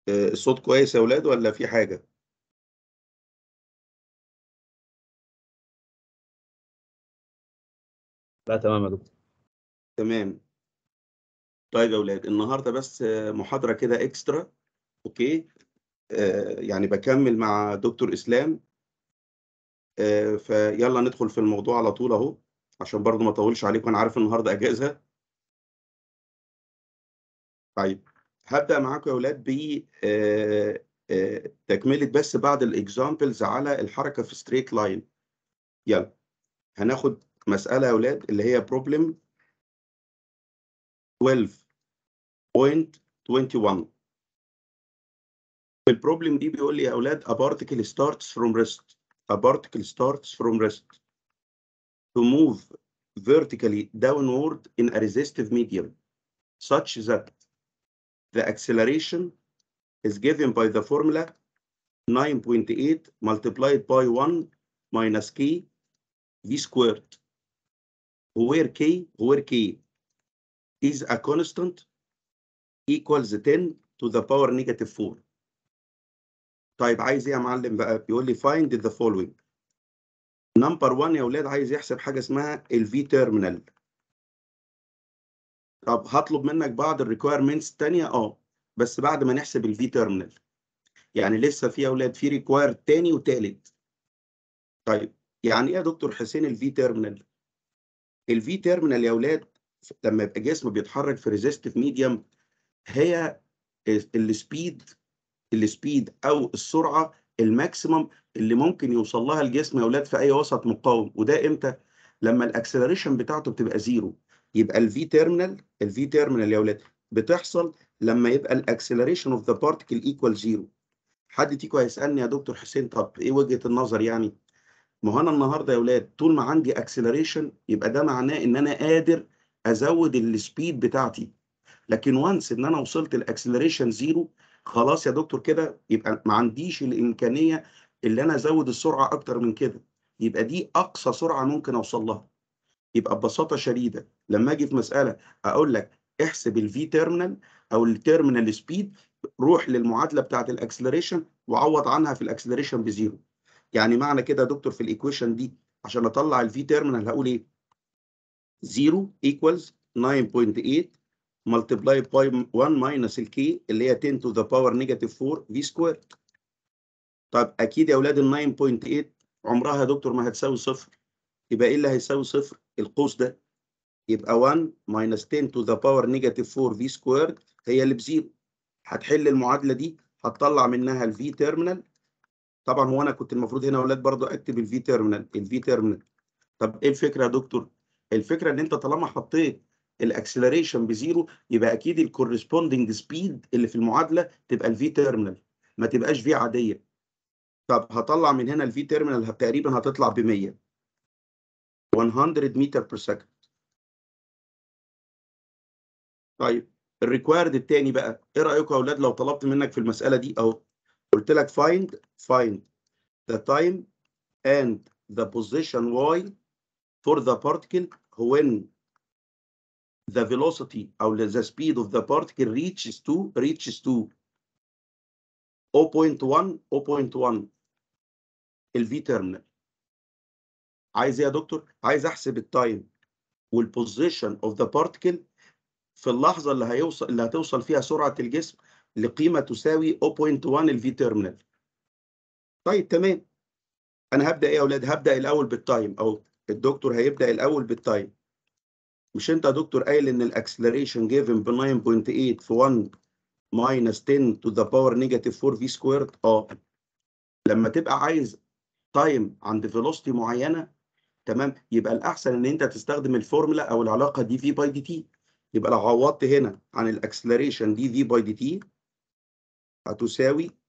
آه، الصوت كويس يا ولاد ولا في حاجة لا تمام يا دكتور تمام طيب يا ولاد النهارده بس آه، محاضرة كده اكسترا اوكي آه، يعني بكمل مع دكتور اسلام آه، فيلا ندخل في الموضوع على طول اهو عشان برضو ما اطولش عليكم انا عارف النهارده اجازة طيب هبدأ معاكم يا ولاد ب آه، آه، تكملة بس بعض الاكزامبلز على الحركة في ستريت لاين يلا هناخد مسألة يا ولاد اللي هي problem 12.21 البروبلم دي بيقول لي يا اولاد a particle starts from rest a particle starts from rest to move vertically downward in a resistive medium such that the acceleration is given by the formula 9.8 multiplied by 1 minus k v squared where k where k is a constant equals 10 to the power negative 4 طيب عايز ايه يا معلم بقى بيقول لي find the following نمبر 1 يا اولاد عايز يحسب حاجه اسمها الفي تيرمينال طب هطلب منك بعض الريكويرمنتس الثانيه اه بس بعد ما نحسب الفي تيرمينال يعني لسه في يا اولاد في ريكواير تاني وتالت طيب يعني ايه يا دكتور حسين الفي تيرمينال الفي تيرمينال يا اولاد لما يبقى جسم بيتحرك في ريزيستيف ميديوم هي السبيد السبيد او السرعه الماكسيمم اللي ممكن يوصل لها الجسم يا اولاد في اي وسط مقاوم وده امتى لما الاكسلريشن بتاعته بتبقى زيرو يبقى الفي تيرمينال الفي تيرمينال يا اولاد بتحصل لما يبقى الاكسلريشن اوف ذا بارتيكل ايكوال زيرو حد تيجو هيسالني يا دكتور حسين طب ايه وجهه النظر يعني ما هو انا النهارده يا اولاد طول ما عندي اكسلريشن يبقى ده معناه ان انا قادر ازود السبيد بتاعتي لكن وانس ان انا وصلت الاكسلريشن زيرو خلاص يا دكتور كده يبقى ما عنديش الامكانيه اللي انا ازود السرعه اكتر من كده يبقى دي اقصى سرعه ممكن اوصل لها يبقى ببساطه شديده لما اجي في مساله اقول لك احسب الفي تيرمينال او التيرمينال سبيد روح للمعادله بتاعه الاكسلريشن وعوض عنها في الاكسلريشن بزيرو يعني معنى كده يا دكتور في الايكويشن دي عشان اطلع الفي تيرمينال هقول ايه 0 equals 9.8 multiplied by 1 minus الكي اللي هي 10 to the power negative 4 v squared طب اكيد يا اولاد ال 9.8 عمرها يا دكتور ما هتساوي صفر يبقى ايه اللي هيساوي صفر القوس ده يبقى 1 minus 10 to the power negative 4 v squared هي اللي بزيرو هتحل المعادله دي هتطلع منها الفي تيرمينال طبعا هو انا كنت المفروض هنا يا اولاد برضو اكتب الفي تيرمينال الفي تيرمينال طب ايه الفكره يا دكتور الفكره ان انت طالما حطيت الاكسلريشن بزيرو يبقى اكيد الكورسبوندنج سبيد اللي في المعادله تبقى الفي تيرمينال ما تبقاش في عاديه طب هطلع من هنا الفي تيرمينال تقريبا هتطلع ب 100 100 متر بير سكند طيب الريكوايرد الثاني بقى ايه رايكم يا اولاد لو طلبت منك في المساله دي اهو قلت لك find find the time and the position y for the particle when the velocity or the speed of the particle reaches to reaches to 0.1 0.1 الفي تيرمينال عايز ايه يا دكتور عايز احسب التايم والبوزيشن اوف ذا بارتيكل في اللحظه اللي هيوصل اللي هتوصل فيها سرعه الجسم لقيمه تساوي 0.1 الفي تيرمينال طيب تمام انا هبدا ايه يا اولاد هبدا الاول بالتايم او الدكتور هيبدا الاول بالتايم مش انت يا دكتور قايل ان الاكسلريشن جيفن ب 9.8 في 1 minus 10 to the power negative 4 v squared اه لما تبقى عايز تايم عند فيلوسيتي معينه تمام يبقى الاحسن ان انت تستخدم الفورمولا او العلاقه دي في باي دي تي يبقى لو عوضت هنا عن الاكسلريشن دي في باي دي تي هتساوي 9.8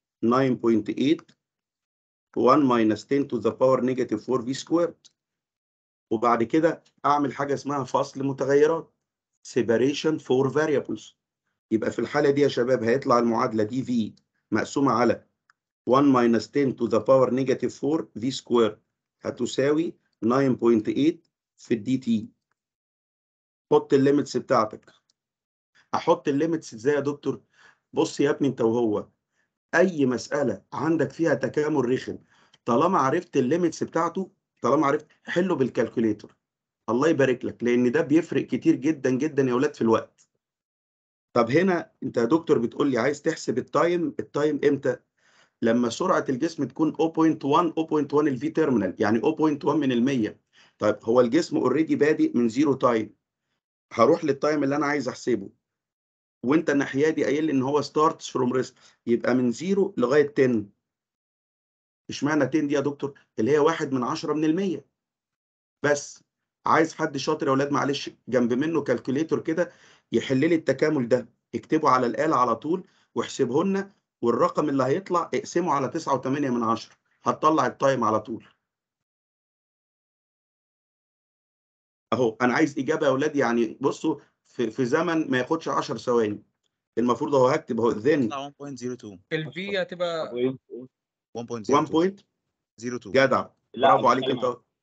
1 minus 10 to the power negative 4 v squared وبعد كده اعمل حاجه اسمها فصل متغيرات separation for variables يبقى في الحاله دي يا شباب هيطلع المعادله دي في مقسومه على 1 minus 10 to the power negative 4 v squared هتساوي 9.8 في الدي تي حط الليميتس بتاعتك احط الليميتس ازاي يا دكتور بص يا ابني انت وهو اي مساله عندك فيها تكامل رخم طالما عرفت الليميتس بتاعته طالما عرفت حله بالكالكوليتر الله يبارك لك لان ده بيفرق كتير جدا جدا يا اولاد في الوقت طب هنا انت يا دكتور بتقول لي عايز تحسب التايم التايم امتى لما سرعه الجسم تكون 0.1 0.1 الفي تيرمينال يعني 0.1 من ال100 طيب هو الجسم اوريدي بادئ من زيرو تايم هروح للتايم اللي انا عايز احسبه وانت الناحيه دي قايل لي ان هو ستارتس فروم ريست يبقى من زيرو لغايه 10 اشمعنى 10 دي يا دكتور اللي هي واحد من 10 من ال100 بس عايز حد شاطر يا اولاد معلش جنب منه كالكوليتور كده يحل لي التكامل ده اكتبه على الاله على طول واحسبه لنا والرقم اللي هيطلع اقسمه على 9.8 من 10 هتطلع التايم على طول اهو انا عايز اجابه يا اولاد يعني بصوا في, في زمن ما ياخدش 10 ثواني المفروض اهو هكتب اهو ذن 1.02 الفي هتبقى 1.02 1 بوينت 02 جدع لا، برافو عليك بتكلم انت عن- أهو.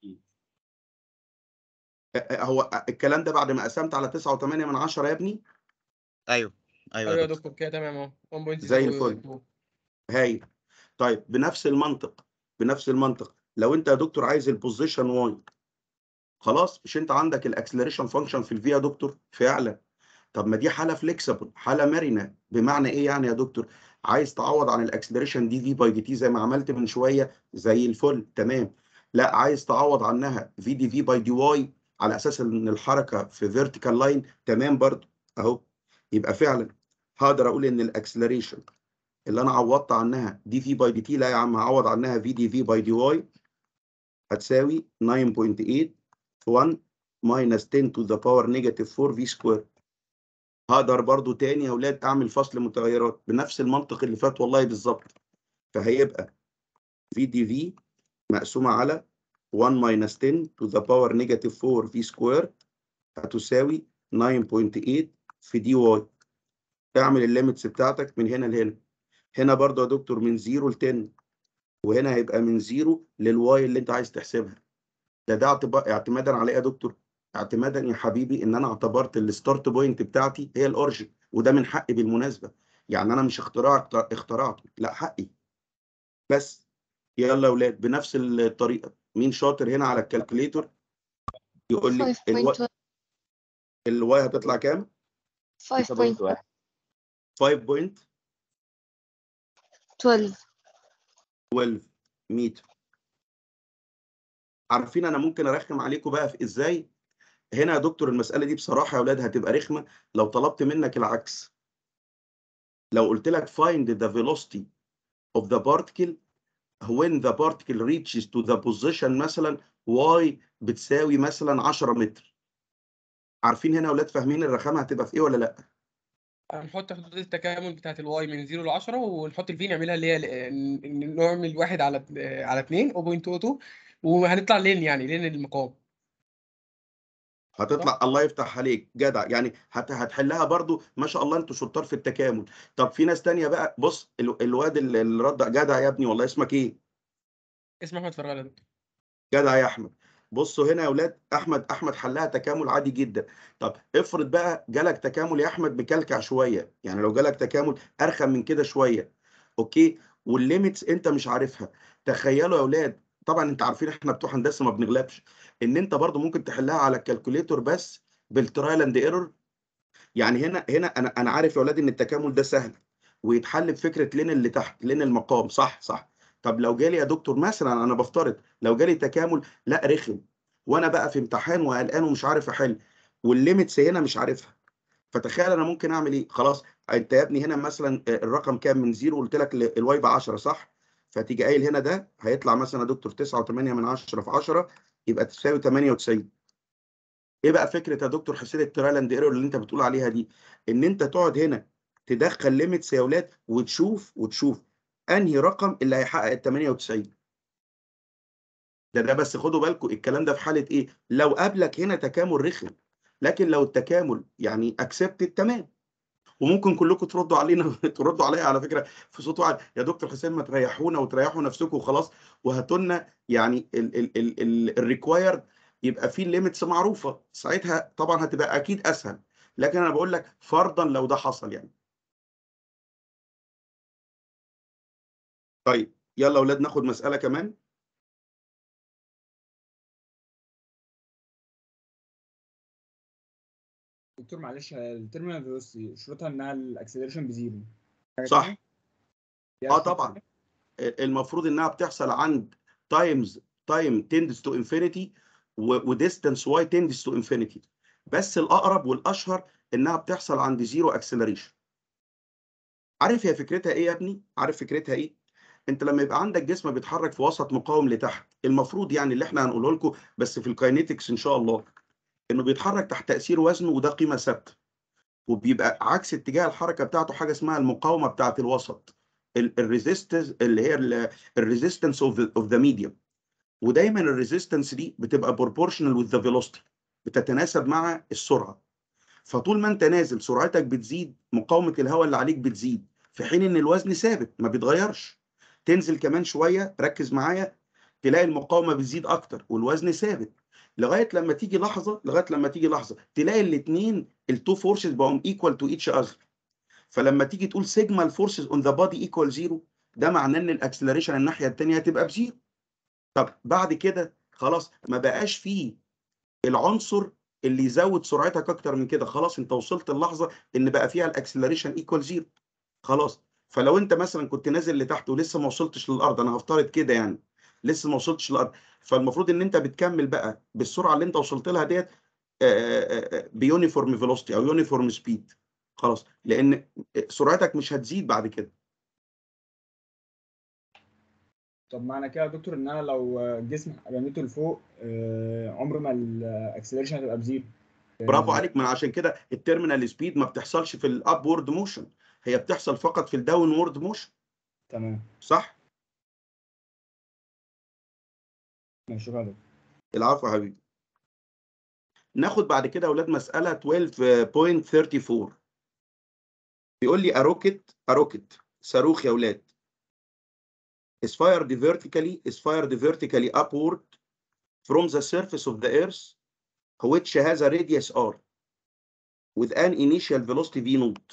هو الكلام ده بعد ما قسمت على 9.8 من 10 يا ابني ايوه ايوه ايوه يا يا دكتور دكتور كده تمام اهو 1.02 زي الفل. هايل طيب بنفس المنطق بنفس المنطق لو انت يا دكتور عايز البوزيشن واي خلاص مش انت عندك الاكسلريشن فانكشن في الفي يا دكتور فعلا طب ما دي حاله فليكسبل حاله مرنه بمعنى ايه يعني يا دكتور عايز تعوض عن الاكسلريشن دي في باي دي تي زي ما عملت من شويه زي الفل تمام لا عايز تعوض عنها في دي في باي دي واي على اساس ان الحركه في فيرتيكال لاين تمام برضو اهو يبقى فعلا هقدر اقول ان الاكسلريشن اللي انا عوضت عنها دي في باي دي تي لا يا عم هعوض عنها في دي في باي دي واي هتساوي 9.8 1 minus 10 to the power negative 4 v square هقدر برضو تاني يا اولاد اعمل فصل متغيرات بنفس المنطق اللي فات والله بالظبط فهيبقى في دي في مقسومه على 1 minus 10 to the power negative 4 v square هتساوي 9.8 في دي واي اعمل الليميتس بتاعتك من هنا لهنا هنا برضو يا دكتور من 0 ل 10 وهنا هيبقى من 0 للواي اللي انت عايز تحسبها ده ده اعتبا- اعتمادا على ايه يا دكتور اعتمادا يا حبيبي ان انا اعتبرت الستارت بوينت بتاعتي هي الاورجن وده من حقي بالمناسبه يعني انا مش اختراع اخترعته لا حقي بس يلا يا اولاد بنفس الطريقه مين شاطر هنا على الكالكوليتور يقول لي الوا- 5.12 الواي هتطلع كام 5.12 5.12 متر عارفين انا ممكن ارخم عليكم بقى في ازاي هنا يا دكتور المساله دي بصراحه يا اولاد هتبقى رخمه لو طلبت منك العكس لو قلت لك find the velocity of the particle when the particle reaches to the position مثلا y بتساوي مثلا 10 متر عارفين هنا يا اولاد فاهمين الرخامه هتبقى في ايه ولا لا هنحط حدود التكامل بتاعت الواي من 0 ل 10 ونحط الفي نعملها اللي هي ال- ن- نعمل واحد على على 2 0.22 وهنطلع لين يعني لين المقام هتطلع الله يفتح عليك جدع يعني هت هتحلها برضو ما شاء الله انتوا شطار في التكامل طب في ناس تانية بقى بص ال- الواد اللي اللي رد جدع يا ابني والله اسمك ايه اسمه احمد فراله ده جدع يا احمد بصوا هنا يا اولاد احمد احمد حلها تكامل عادي جدا طب افرض بقى جالك تكامل يا احمد مكلكع شويه يعني لو جالك تكامل ارخم من كده شويه اوكي والليميتس انت مش عارفها تخيلوا يا اولاد طبعا انت عارفين احنا بتوع هندسه ما بنغلبش ان انت برضو ممكن تحلها على الكالكوليتور بس بالترايل اند ايرور يعني هنا هنا انا انا عارف يا اولاد ان التكامل ده سهل ويتحل بفكره لين اللي تحت لين المقام صح صح طب لو جالي يا دكتور مثلا انا بفترض لو جالي تكامل لا رخم وانا بقى في امتحان وقلقان ومش عارف احل والليميتس هنا مش عارفها فتخيل انا ممكن اعمل ايه خلاص انت يا ابني هنا مثلا الرقم كام من زيرو قلت لك ال- الواي ب 10 صح فتيجي قايل هنا ده هيطلع مثلا يا دكتور 9.8 من 10 في 10 يبقى تساوي 98 ايه بقى فكره يا دكتور حسين الترايل اند ايرور اللي انت بتقول عليها دي ان انت تقعد هنا تدخل ليميتس يا اولاد وتشوف وتشوف انهي رقم اللي هيحقق ال 98 ده ده بس خدوا بالكم الكلام ده في حاله ايه لو قابلك هنا تكامل رخم لكن لو التكامل يعني اكسبتد تمام وممكن كلكم تردوا علينا تردوا عليا على فكره في صوت واحد يا دكتور حسين ما تريحونا وتريحوا نفسكم وخلاص وهاتوا لنا يعني الريكوايرد يبقى في الليميتس معروفه ساعتها طبعا هتبقى اكيد اسهل لكن انا بقول لك فرضا لو ده حصل يعني طيب يلا يا اولاد ناخد مساله كمان دكتور معلش التيرمينال فيلوسيتي شروطها انها الاكسلريشن بزيرو حاجة صح. تانية؟ دي اه أشرط طبعا تانية؟ المفروض انها بتحصل عند تايمز تايم تندس تو انفينيتي وديستانس واي تندس تو انفينيتي بس الاقرب والاشهر انها بتحصل عند زيرو اكسلريشن عارف هي فكرتها ايه يا ابني عارف فكرتها ايه انت لما يبقى عندك جسم بيتحرك في وسط مقاوم لتحت المفروض يعني اللي احنا هنقوله لكم بس في الكاينيتكس ان شاء الله انه بيتحرك تحت تاثير وزنه وده قيمه ثابته وبيبقى عكس اتجاه الحركه بتاعته حاجه اسمها المقاومه بتاعه الوسط الريزيستنس اللي هي الريزيستنس اوف ذا ميديوم ودايما الريزيستنس دي بتبقى بروبورشنال وذ ذا فيلوسيتي بتتناسب مع السرعه فطول ما انت نازل سرعتك بتزيد مقاومه الهواء اللي عليك بتزيد في حين ان الوزن ثابت ما بيتغيرش تنزل كمان شويه ركز معايا تلاقي المقاومه بتزيد اكتر والوزن ثابت لغايه لما تيجي لحظه لغايه لما تيجي لحظه تلاقي الاثنين التو فورسز بقوا ايكوال تو ايتش اذر فلما تيجي تقول سيجما الفورسز اون ذا بادي ايكوال زيرو ده معناه ان الاكسلريشن الناحيه الثانيه هتبقى بزيرو طب بعد كده خلاص ما بقاش فيه العنصر اللي يزود سرعتك اكتر من كده خلاص انت وصلت اللحظه ان بقى فيها الاكسلريشن ايكوال زيرو خلاص فلو انت مثلا كنت نازل لتحت ولسه ما وصلتش للارض انا هفترض كده يعني لسه ما وصلتش للارض فالمفروض ان انت بتكمل بقى بالسرعه اللي انت وصلت لها ديت بيونيفورم فيلوسيتي او يونيفورم سبيد خلاص لان سرعتك مش هتزيد بعد كده طب معنى كده يا دكتور ان انا لو الجسم رميته لفوق آه، عمر ما الاكسلريشن هتبقى بزيرو برافو عليك من عشان كده التيرمينال سبيد ما بتحصلش في الابورد موشن هي بتحصل فقط في الداون وورد موشن تمام صح ماشي شكرا يا دكتور العفو يا حبيبي ناخد بعد كده يا اولاد مساله 12.34 بيقول لي اروكت اروكت صاروخ يا اولاد is fired vertically is fired vertically upward from the surface of the earth which has a radius r with an initial velocity v naught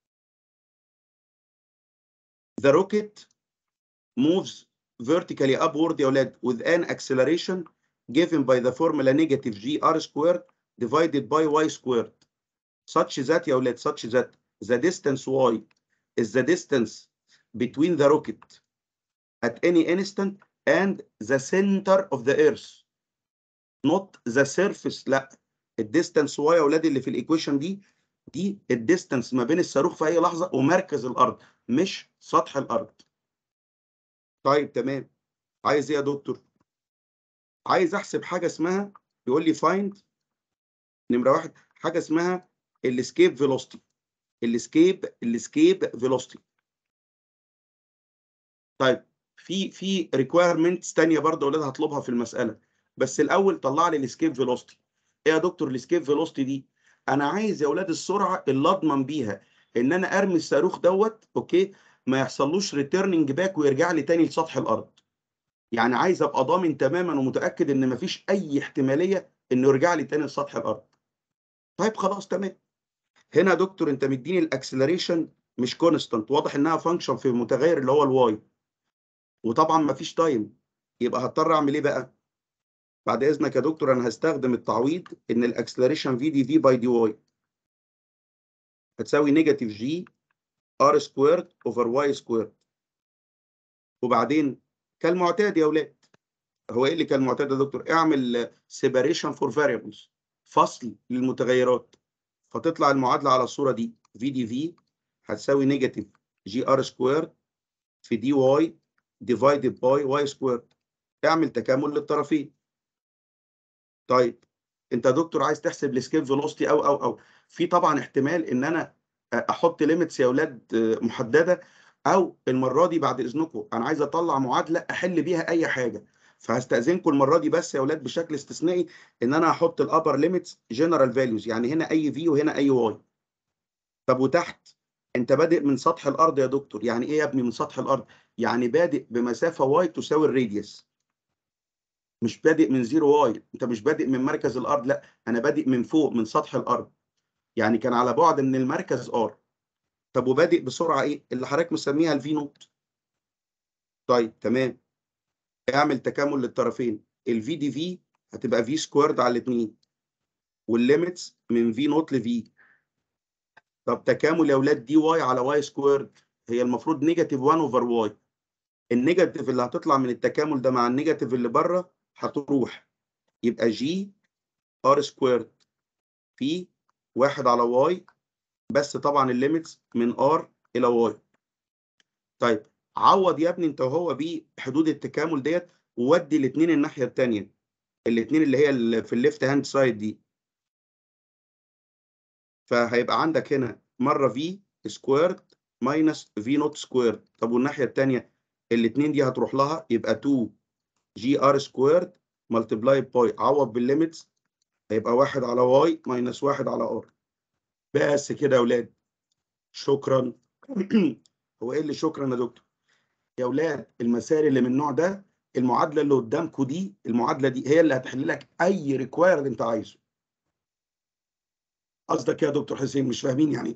the rocket moves vertically upward يا اولاد with an acceleration given by the formula negative g r squared divided by y squared such that يا اولاد such that the distance y is the distance between the rocket at any instant and the center of the earth not the surface لا الديستانس y يا اولاد اللي في الايكويشن دي دي الديستانس ما بين الصاروخ في اي لحظه ومركز الارض مش سطح الارض طيب تمام عايز ايه يا دكتور عايز احسب حاجه اسمها يقول لي فايند نمره واحد حاجه اسمها الاسكيب فيلوسيتي الاسكيب الاسكيب فيلوسيتي طيب في في ريكويرمنتس ثانيه برضه اولاد هطلبها في المساله بس الاول طلع لي الاسكيب فيلوسيتي ايه يا دكتور الاسكيب فيلوسيتي دي انا عايز يا اولاد السرعه اللي اضمن بيها ان انا ارمي الصاروخ دوت اوكي ما يحصلوش ريتيرنينج باك ويرجع لي تاني لسطح الارض يعني عايز ابقى ضامن تماما ومتاكد ان مفيش اي احتماليه انه يرجع لي تاني لسطح الارض طيب خلاص تمام هنا يا دكتور انت مديني الاكسلريشن مش كونستانت واضح انها فانكشن في المتغير اللي هو الواي وطبعا مفيش تايم يبقى هضطر اعمل ايه بقى بعد اذنك يا دكتور انا هستخدم التعويض ان الاكسلريشن في دي في باي دي واي هتساوي نيجاتيف جي ار سكويرد اوفر واي سكويرد وبعدين كالمعتاد يا اولاد هو ايه اللي كالمعتاد يا دكتور اعمل سيباريشن فور فاريبلز فصل للمتغيرات فتطلع المعادله على الصوره دي في دي في هتساوي نيجاتيف جي ار سكويرد في دي واي ديفايدد باي واي سكويرد اعمل تكامل للطرفين طيب انت يا دكتور عايز تحسب السكيب فيلوسيتي او او او في طبعا احتمال ان انا احط ليميتس يا اولاد محدده او المره دي بعد اذنكم انا عايز اطلع معادله احل بيها اي حاجه فهستاذنكم المره دي بس يا اولاد بشكل استثنائي ان انا هحط الابر ليميتس جنرال فاليوز يعني هنا اي في وهنا اي واي طب وتحت انت بادئ من سطح الارض يا دكتور يعني ايه يا ابني من سطح الارض يعني بادئ بمسافه واي تساوي الراديوس مش بادئ من زيرو واي انت مش بادئ من مركز الارض لا انا بادئ من فوق من سطح الارض يعني كان على بعد من المركز ار طب وبادئ بسرعه ايه اللي حضرتك مسميها الفي نوت طيب تمام اعمل تكامل للطرفين الفي دي في هتبقى في سكويرد على الاثنين والليميتس من في نوت لفي طب تكامل يا اولاد دي واي على واي سكويرد هي المفروض نيجاتيف 1 اوفر واي النيجاتيف اللي هتطلع من التكامل ده مع النيجاتيف اللي بره هتروح يبقى جي ار سكويرد في واحد على واي بس طبعا الليميتس من ار الى واي طيب عوض يا ابني انت وهو بحدود التكامل ديت وودي الاثنين الناحيه الثانيه الاثنين اللي هي اللي في الليفت هاند سايد دي فهيبقى عندك هنا مره في سكويرد ماينس في نوت سكويرد طب والناحيه الثانيه الاثنين دي هتروح لها يبقى 2 جي ار سكويرد ملتبلاي باي عوض بالليميتس هيبقى واحد على واي ماينس واحد على ار بس كده يا اولاد شكرا هو ايه اللي شكرا يا دكتور يا اولاد المسائل اللي من النوع ده المعادله اللي قدامكم دي المعادله دي هي اللي هتحل لك اي ريكوايرد انت عايزه قصدك إيه يا دكتور حسين مش فاهمين يعني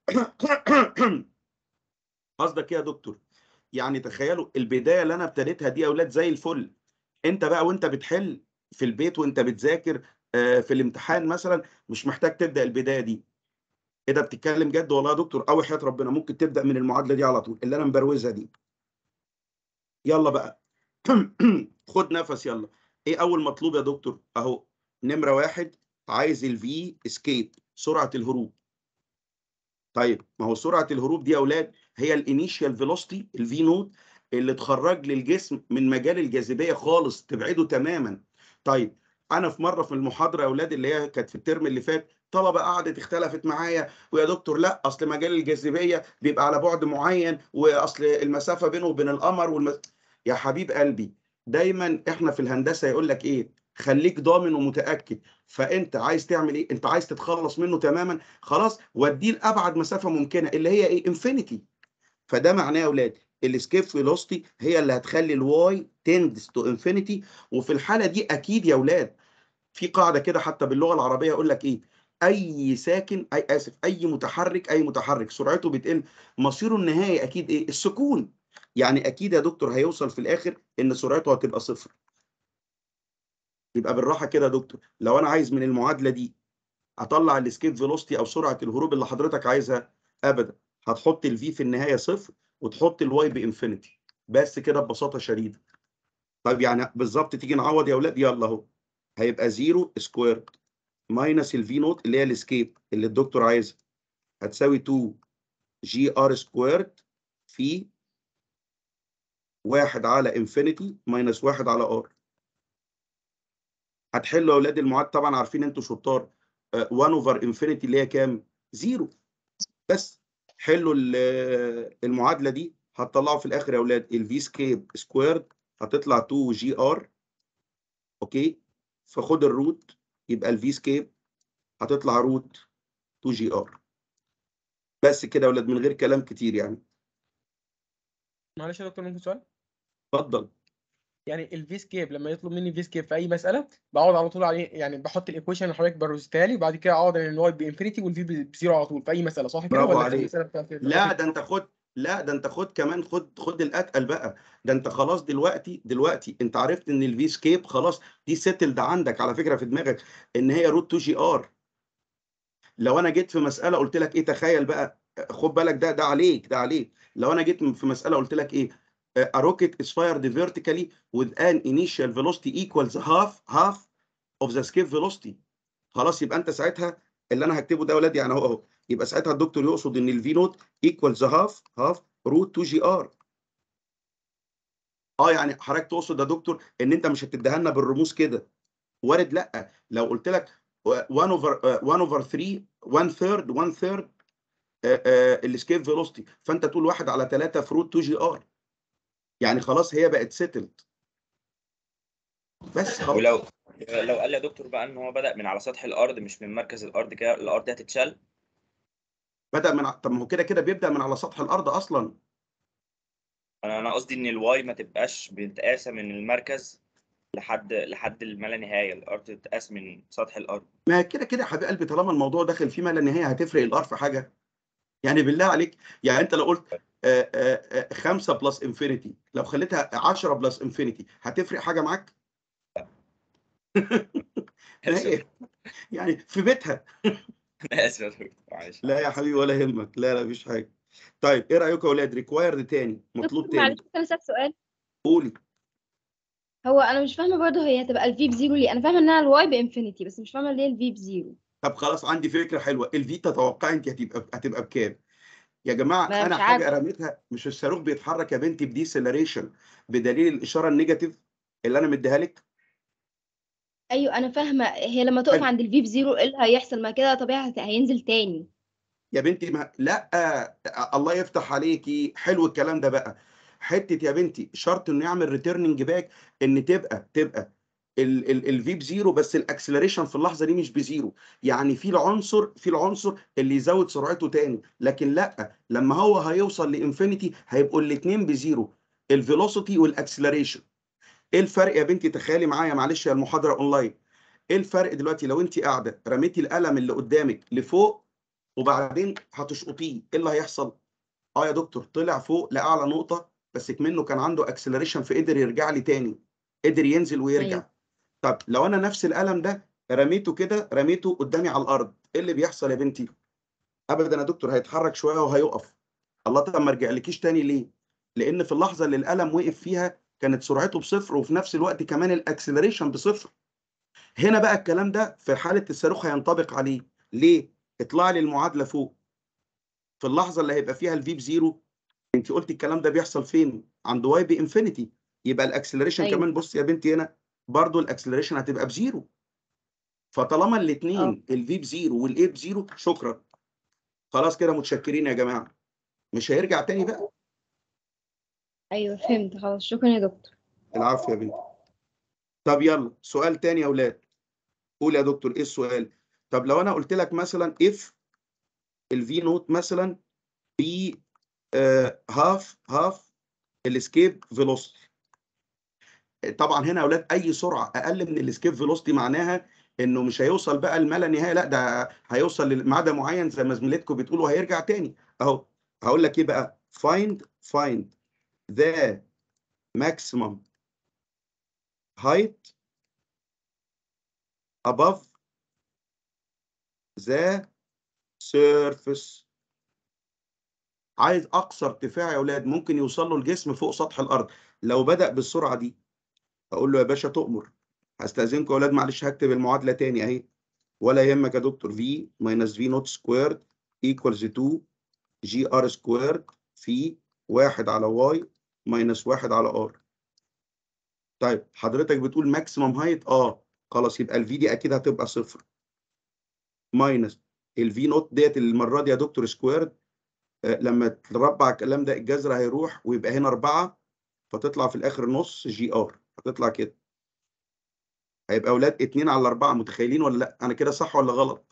قصدك ايه يا دكتور يعني تخيلوا البدايه اللي انا ابتديتها دي يا اولاد زي الفل انت بقى وانت بتحل في البيت وانت بتذاكر آه، في الامتحان مثلا مش محتاج تبدا البدايه دي ايه ده بتتكلم جد والله يا دكتور او حياه ربنا ممكن تبدا من المعادله دي على طول اللي انا مبروزها دي يلا بقى خد نفس يلا ايه اول مطلوب يا دكتور اهو نمره واحد عايز الفي اسكيب سرعه الهروب طيب ما هو سرعه الهروب دي يا اولاد هي الانيشال فيلوسيتي الفي نوت اللي تخرج للجسم من مجال الجاذبيه خالص تبعده تماما طيب انا في مره في المحاضره يا اولاد اللي هي كانت في الترم اللي فات طلبه قعدت اختلفت معايا ويا دكتور لا اصل مجال الجاذبيه بيبقى على بعد معين واصل المسافه بينه وبين القمر والمس... يا حبيب قلبي دايما احنا في الهندسه يقول لك ايه خليك ضامن ومتاكد فانت عايز تعمل ايه انت عايز تتخلص منه تماما خلاص وديه لابعد مسافه ممكنه اللي هي ايه انفينيتي فده معناه يا اولاد الاسكيب فيلوسيتي هي اللي هتخلي الواي تندس تو انفينيتي وفي الحاله دي اكيد يا اولاد في قاعده كده حتى باللغه العربيه يقول لك ايه اي ساكن اي اسف اي متحرك اي متحرك سرعته بتقل مصيره النهائي اكيد ايه السكون يعني اكيد يا دكتور هيوصل في الاخر ان سرعته هتبقى صفر يبقى بالراحه كده يا دكتور لو انا عايز من المعادله دي اطلع الاسكيب فيلوسيتي او سرعه الهروب اللي حضرتك عايزها ابدا هتحط الفي في النهايه صفر وتحط الواي بانفينيتي بس كده ببساطه شديده طيب يعني بالظبط تيجي نعوض يا اولاد يلا اهو هيبقى 0 سكويرد ماينس الفي نوت اللي هي الاسكيب اللي الدكتور عايزها هتساوي 2 جي ار سكويرد في واحد على انفينيتي ماينس واحد على ار هتحلوا يا اولاد المعاد طبعا عارفين انتوا شطار 1 اوفر انفينيتي اللي هي كام؟ زيرو بس حلوا ال- المعادله دي هتطلعوا في الاخر يا اولاد الفي سكيب سكويرد هتطلع 2 جي ار اوكي فخد الروت يبقى الفي سكيب هتطلع روت 2 جي ار بس كده يا اولاد من غير كلام كتير يعني معلش يا دكتور ممكن سؤال اتفضل يعني الفي سكيب لما يطلب مني في سكيب في اي مساله بقعد على طول عليه يعني بحط الايكويشن اللي حضرتك بروزتها لي وبعد كده اقعد ان الواي بانفينيتي والفي بزيرو على طول في اي مساله صح كده برافو ولا في عليك. المساله بتاعت لا ده انت خد لا ده انت خد كمان خد خد الاتقل بقى ده انت خلاص دلوقتي دلوقتي انت عرفت ان الفي سكيب خلاص دي سيتلد عندك على فكره في دماغك ان هي روت 2 جي ار لو انا جيت في مساله قلت لك ايه تخيل بقى خد بالك ده ده عليك ده عليك لو انا جيت في مساله قلت لك ايه a rocket is fired vertically with an initial velocity equals half half of the escape velocity خلاص يبقى انت ساعتها اللي انا هكتبه ده يا اولاد يعني اهو اهو يبقى ساعتها الدكتور يقصد ان الفي نوت ايكوالز هاف هاف روت 2 جي ار اه يعني حضرتك تقصد يا دكتور ان انت مش هتديها لنا بالرموز كده وارد لا لو قلت لك 1 اوفر 1 اوفر 3 1 ثيرد 1 ثيرد الاسكيب فيلوسيتي فانت تقول 1 على 3 في روت 2 جي ار يعني خلاص هي بقت سيتلد بس خلاص ولو لو قال لي يا دكتور بقى ان هو بدأ من على سطح الارض مش من مركز الارض كده الارض دي هتتشال بدا من ع- طب ما هو كده كده بيبدا من على سطح الارض اصلا انا انا قصدي ان الواي ما تبقاش بتتقاسى من المركز لحد لحد ما لا نهايه الارض تتقاس من سطح الارض ما كده كده يا حبيب قلبي طالما الموضوع داخل فيه ما لا نهايه هتفرق الار في حاجه يعني بالله عليك يعني انت لو قلت 5 بلس انفينيتي لو خليتها 10 بلس انفينيتي هتفرق حاجه معاك؟ لا إيه؟ يعني في بيتها انا اسف يا دكتور معلش لا يا حبيبي ولا يهمك لا لا مفيش حاجه طيب ايه رايكم يا اولاد ريكوايرد تاني مطلوب دكتور تاني معلش ممكن اسالك سؤال قولي هو انا مش فاهمه برضه هي هتبقى الفي بزيرو ليه انا فاهمه انها الواي بانفينيتي بس مش فاهمه ليه الفي بزيرو طب خلاص عندي فكره حلوه الفي تتوقعي انت هتبقى هتبقى بكام يا جماعه ما انا مش حاجه عارفة. رميتها مش الصاروخ بيتحرك يا بنتي بديسلريشن بدليل الاشاره النيجاتيف اللي انا مديها لك ايوه انا فاهمه هي لما تقف حلو. عند الفي بزيرو ايه اللي هيحصل ما كده طبيعي هت- هينزل تاني يا بنتي ما لا آه، الله يفتح عليكي حلو الكلام ده بقى حته يا بنتي شرط انه يعمل ريتيرنينج باك ان تبقى تبقى الفي بزيرو بس الاكسلريشن في اللحظه دي مش بزيرو يعني في العنصر في العنصر اللي يزود سرعته تاني لكن لا لما هو هيوصل لانفينيتي هيبقوا الاثنين بزيرو الفيلوسيتي والاكسلريشن ايه الفرق يا بنتي تخيلي معايا معلش يا المحاضره اونلاين ايه الفرق دلوقتي لو انت قاعده رميتي القلم اللي قدامك لفوق وبعدين هتشقطيه ايه اللي هيحصل اه يا دكتور طلع فوق لاعلى نقطه بس كمنه كان عنده اكسلريشن فقدر يرجع لي تاني قدر ينزل ويرجع أيوة. طب لو انا نفس القلم ده رميته كده رميته قدامي على الارض ايه اللي بيحصل يا بنتي ابدا يا دكتور هيتحرك شويه وهيقف الله طب ما رجعلكيش تاني ليه لان في اللحظه اللي القلم وقف فيها كانت سرعته بصفر وفي نفس الوقت كمان الاكسلريشن بصفر هنا بقى الكلام ده في حاله الصاروخ هينطبق عليه ليه اطلع لي المعادله فوق في اللحظه اللي هيبقى فيها الفي بزيرو انت قلت الكلام ده بيحصل فين عند واي بانفينيتي يبقى الاكسلريشن أيوة. كمان بص يا بنتي هنا برضو الاكسلريشن هتبقى بزيرو فطالما الاثنين الفي بزيرو والاي بزيرو شكرا خلاص كده متشكرين يا جماعه مش هيرجع تاني بقى ايوه فهمت خلاص شكرا يا دكتور العفو يا بنتي طب يلا سؤال تاني يا اولاد قول يا دكتور ايه السؤال طب لو انا قلت لك مثلا اف الفي نوت مثلا ب هاف هاف الاسكيب فيلوسيتي طبعا هنا يا اولاد اي سرعه اقل من الاسكيب فيلوسيتي معناها انه مش هيوصل بقى لما لا نهايه لا ده هيوصل لمدى معين زي ما زميلتكم بتقولوا هيرجع تاني اهو هقول لك ايه بقى find find the maximum height above the surface عايز اقصى ارتفاع يا اولاد ممكن يوصل له الجسم فوق سطح الارض لو بدأ بالسرعه دي اقول له يا باشا تؤمر هستأذنكم يا اولاد معلش هكتب المعادله تاني اهي ولا يهمك يا دكتور في ماينس في نوت سكويرد ايكوالز 2 جي ار سكويرد في 1 على واي ماينس 1 على ار طيب حضرتك بتقول ماكسيمم هايت اه خلاص يبقى الفي دي اكيد هتبقى صفر ماينس الفي نوت ديت المره دي يا دكتور سكويرد آه لما تربع الكلام ده الجذر هيروح ويبقى هنا 4 فتطلع في الاخر نص جي ار هتطلع كده هيبقى اولاد 2 على 4 متخيلين ولا لا انا كده صح ولا غلط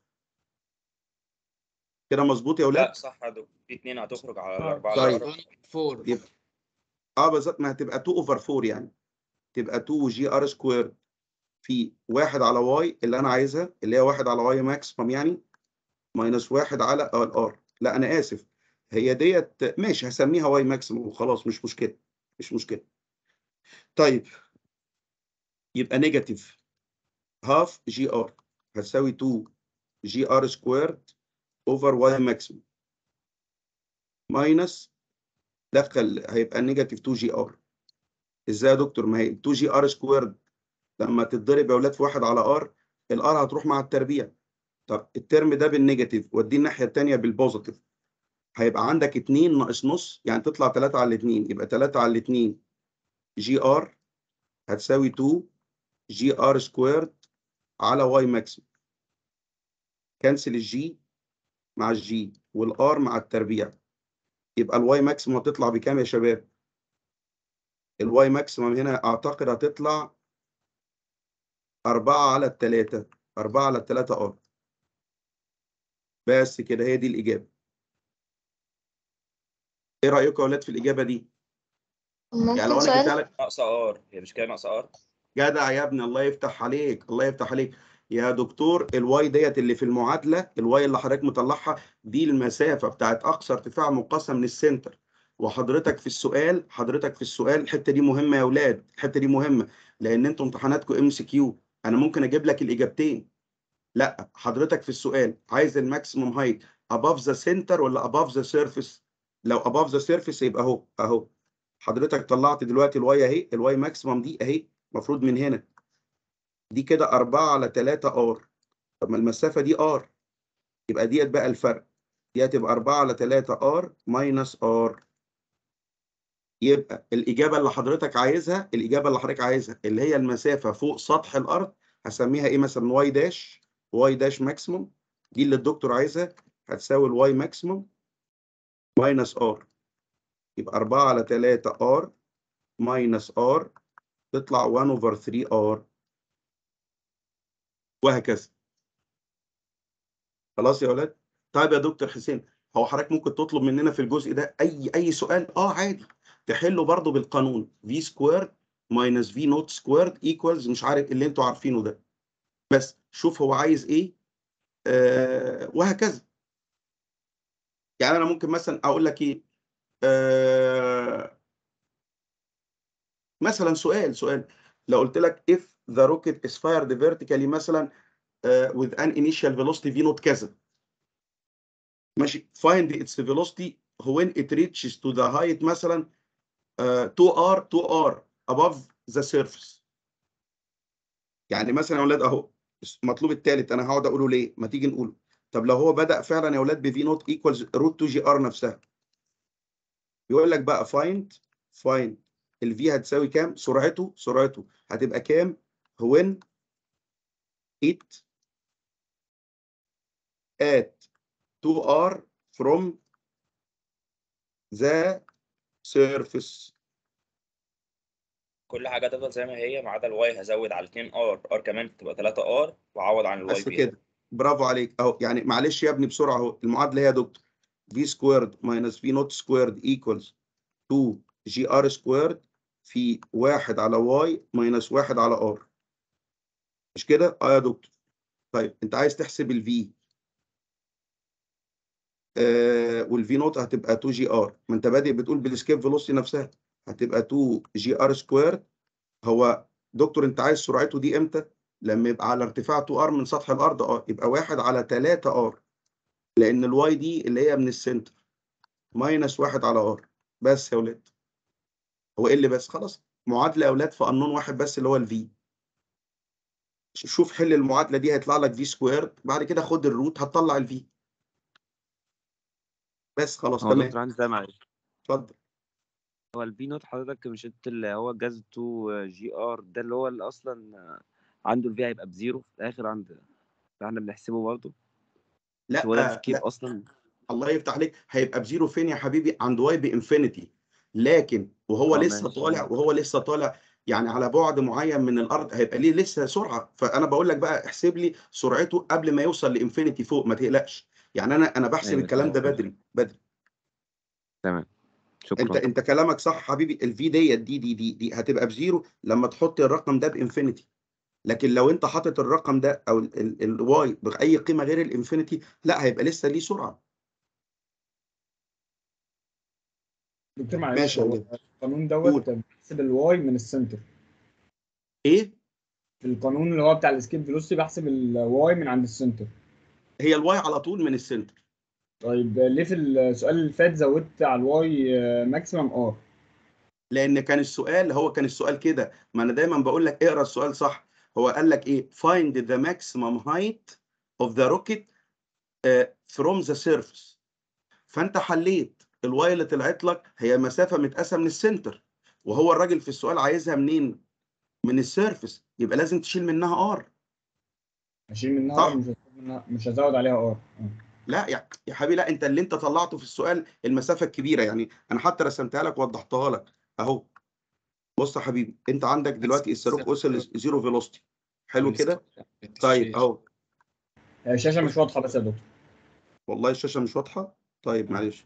كده مظبوط يا اولاد لا صح يا دكتور في اتنين هتخرج على آه، الاربعه طيب. على الأربعة. فور يبقى اه بالظبط ما هتبقى 2 اوفر 4 يعني تبقى 2 جي ار سكوير في 1 على واي اللي انا عايزها اللي هي 1 على واي ماكسيمم يعني ماينس 1 على الار لا انا اسف هي ديت ماشي هسميها واي ماكسيمم وخلاص مش مشكله مش مشكله طيب يبقى نيجاتيف هاف جي ار هتساوي 2 جي ار سكويرد اوفر واي ماكسيمم ماينس دخل هيبقى نيجاتيف 2 جي ار ازاي يا دكتور ما هي 2 جي ار سكويرد لما تتضرب يا اولاد في 1 على ار الار هتروح مع التربيع طب الترم ده بالنيجاتيف وديه الناحيه الثانيه بالبوزيتيف هيبقى عندك 2 ناقص نص يعني تطلع 3 على 2 يبقى 3 على 2 جي ار هتساوي 2 جي ار سكويرد على واي ماكسيمم كنسل الجي مع الجي والار مع التربيع يبقى الواي ماكسيمم هتطلع بكام يا شباب الواي ماكسيمم هنا اعتقد هتطلع 4 على التلاتة 4 على التلاتة ار بس كده هي دي الإجابة ايه رأيكم يا اولاد في الإجابة دي يعني لو ممكن انا جبتها سؤال لك ناقصه ار هي مش كده ناقصه ار جدع يا ابني الله يفتح عليك الله يفتح عليك يا دكتور الواي ديت اللي في المعادلة الواي اللي حضرتك مطلعها دي المسافة بتاعت أقصى ارتفاع مقاسة من السنتر وحضرتك في السؤال حضرتك في السؤال الحته دي مهمه يا اولاد الحته دي مهمه لان انتوا امتحاناتكم ام سي كيو انا ممكن اجيب لك الاجابتين لا حضرتك في السؤال عايز الماكسيمم هايت above the center ولا above the surface لو above the surface يبقى اهو اهو حضرتك طلعت دلوقتي الواي اهي الواي ماكسيمم دي اهي المفروض من هنا دي كده 4 على 3 ار طب ما المسافه دي ار يبقى ديت بقى الفرق دي هتبقى 4 على 3 ار ماينس ار يبقى الإجابة اللي حضرتك عايزها الإجابة اللي حضرتك عايزها اللي هي المسافة فوق سطح الأرض هسميها إيه مثلا واي داش واي داش ماكسيموم دي اللي الدكتور عايزها هتساوي الواي ماكسيموم ماينس ار يبقى 4 على 3 ار ماينس ار تطلع 1 اوفر 3 ار وهكذا خلاص يا ولاد طيب يا دكتور حسين هو حضرتك ممكن تطلب مننا في الجزء ده اي اي سؤال اه عادي تحله برضه بالقانون في سكوير ماينس في نوت سكوير ايكوالز مش عارف اللي انتوا عارفينه ده بس شوف هو عايز ايه آه وهكذا يعني انا ممكن مثلا اقول لك ايه آه مثلا سؤال سؤال لو قلت لك if the rocket is fired vertically مثلا uh, with an initial velocity v naught كذا ماشي find its velocity when it reaches to the height مثلا uh, 2r 2r above the surface يعني مثلا يا اولاد اهو المطلوب الثالث انا هقعد اقوله ليه ما تيجي نقوله طب لو هو بدا فعلا يا اولاد بفي نوت ايكوالز روت 2 جي ار نفسها يقول لك بقى find find الفي هتساوي كام سرعته سرعته هتبقى كام when it at 2r from the surface كل حاجه تفضل زي ما هي ما عدا الواي هزود على 2 ار ار كمان تبقى 3 ار واعوض عن الواي بس بيها كده برافو عليك اهو يعني معلش يا ابني بسرعه اهو المعادله هي يا دكتور في سكويرد ماينس في نوت سكويرد ايكوالز 2 جي ار سكويرد في 1 على واي ماينس 1 على ار مش كده اه يا دكتور طيب انت عايز تحسب الفي آه والفي نوت هتبقى 2 جي ار ما انت بادئ بتقول بالسكيب فيلوسيتي نفسها هتبقى 2 جي ار سكويرد هو دكتور انت عايز سرعته دي امتى لما يبقى على ارتفاع 2 ار من سطح الارض اه يبقى 1 على 3 ار لان الواي دي اللي هي من السنتر ماينس 1 على ار بس يا ولاد هو ايه اللي بس خلاص معادله يا ولاد في قانون واحد بس اللي هو الفي شوف حل المعادله دي هيطلع لك في سكوير بعد كده خد الروت هتطلع الفي بس خلاص هو تمام دكتور عندي ده معلش اتفضل هو البي نوت حضرتك مش انت اللي هو جاز 2 جي ار ده اللي هو اللي اصلا عنده الفي هيبقى بزيرو في الاخر عند احنا بنحسبه برضه لا مش هو ده آه سكيب لا اصلا الله يفتح عليك هيبقى بزيرو فين يا حبيبي عند واي بانفينيتي لكن وهو اه لسه ماشي طالع وهو لسه طالع يعني على بعد معين من الارض هيبقى ليه لسه سرعه فانا بقول لك بقى احسب لي سرعته قبل ما يوصل لانفينيتي فوق ما تقلقش يعني انا انا بحسب ايوه الكلام ده تمام بدري بدري تمام انت شكرا انت كلامك صح حبيبي الفي ديت دي دي دي دي هتبقى بزيرو لما تحط الرقم ده بانفينيتي لكن لو انت حاطط الرقم ده او الواي باي قيمه غير الانفينيتي لا هيبقى لسه ليه سرعه دكتور معلش ماشي يا هو ولاد القانون دوت قول بحسب الواي من السنتر ايه في القانون اللي هو بتاع الاسكيب فيلوسيتي بحسب الواي من عند السنتر هي الواي على طول من السنتر طيب ليه في السؤال اللي فات زودت على الواي ماكسيمم ار لان كان السؤال هو كان السؤال كده ما انا دايما بقول لك اقرا السؤال صح هو قال لك ايه find the maximum height of the rocket uh, from the surface فانت حليت الواي اللي طلعت لك هي مسافه متقاسه من السنتر وهو الراجل في السؤال عايزها منين من السيرفس يبقى لازم تشيل منها ار اشيل منها صح ار مش هزود منها مش هزود عليها ار لا يا يا حبيبي لا انت اللي انت طلعته في السؤال المسافه الكبيره يعني انا حتى رسمتها لك ووضحتها لك اهو بص يا حبيبي انت عندك دلوقتي الصاروخ وصل لزيرو فيلوستي حلو كده طيب اهو الشاشه مش واضحه بس يا دكتور والله الشاشه مش واضحه طيب معلش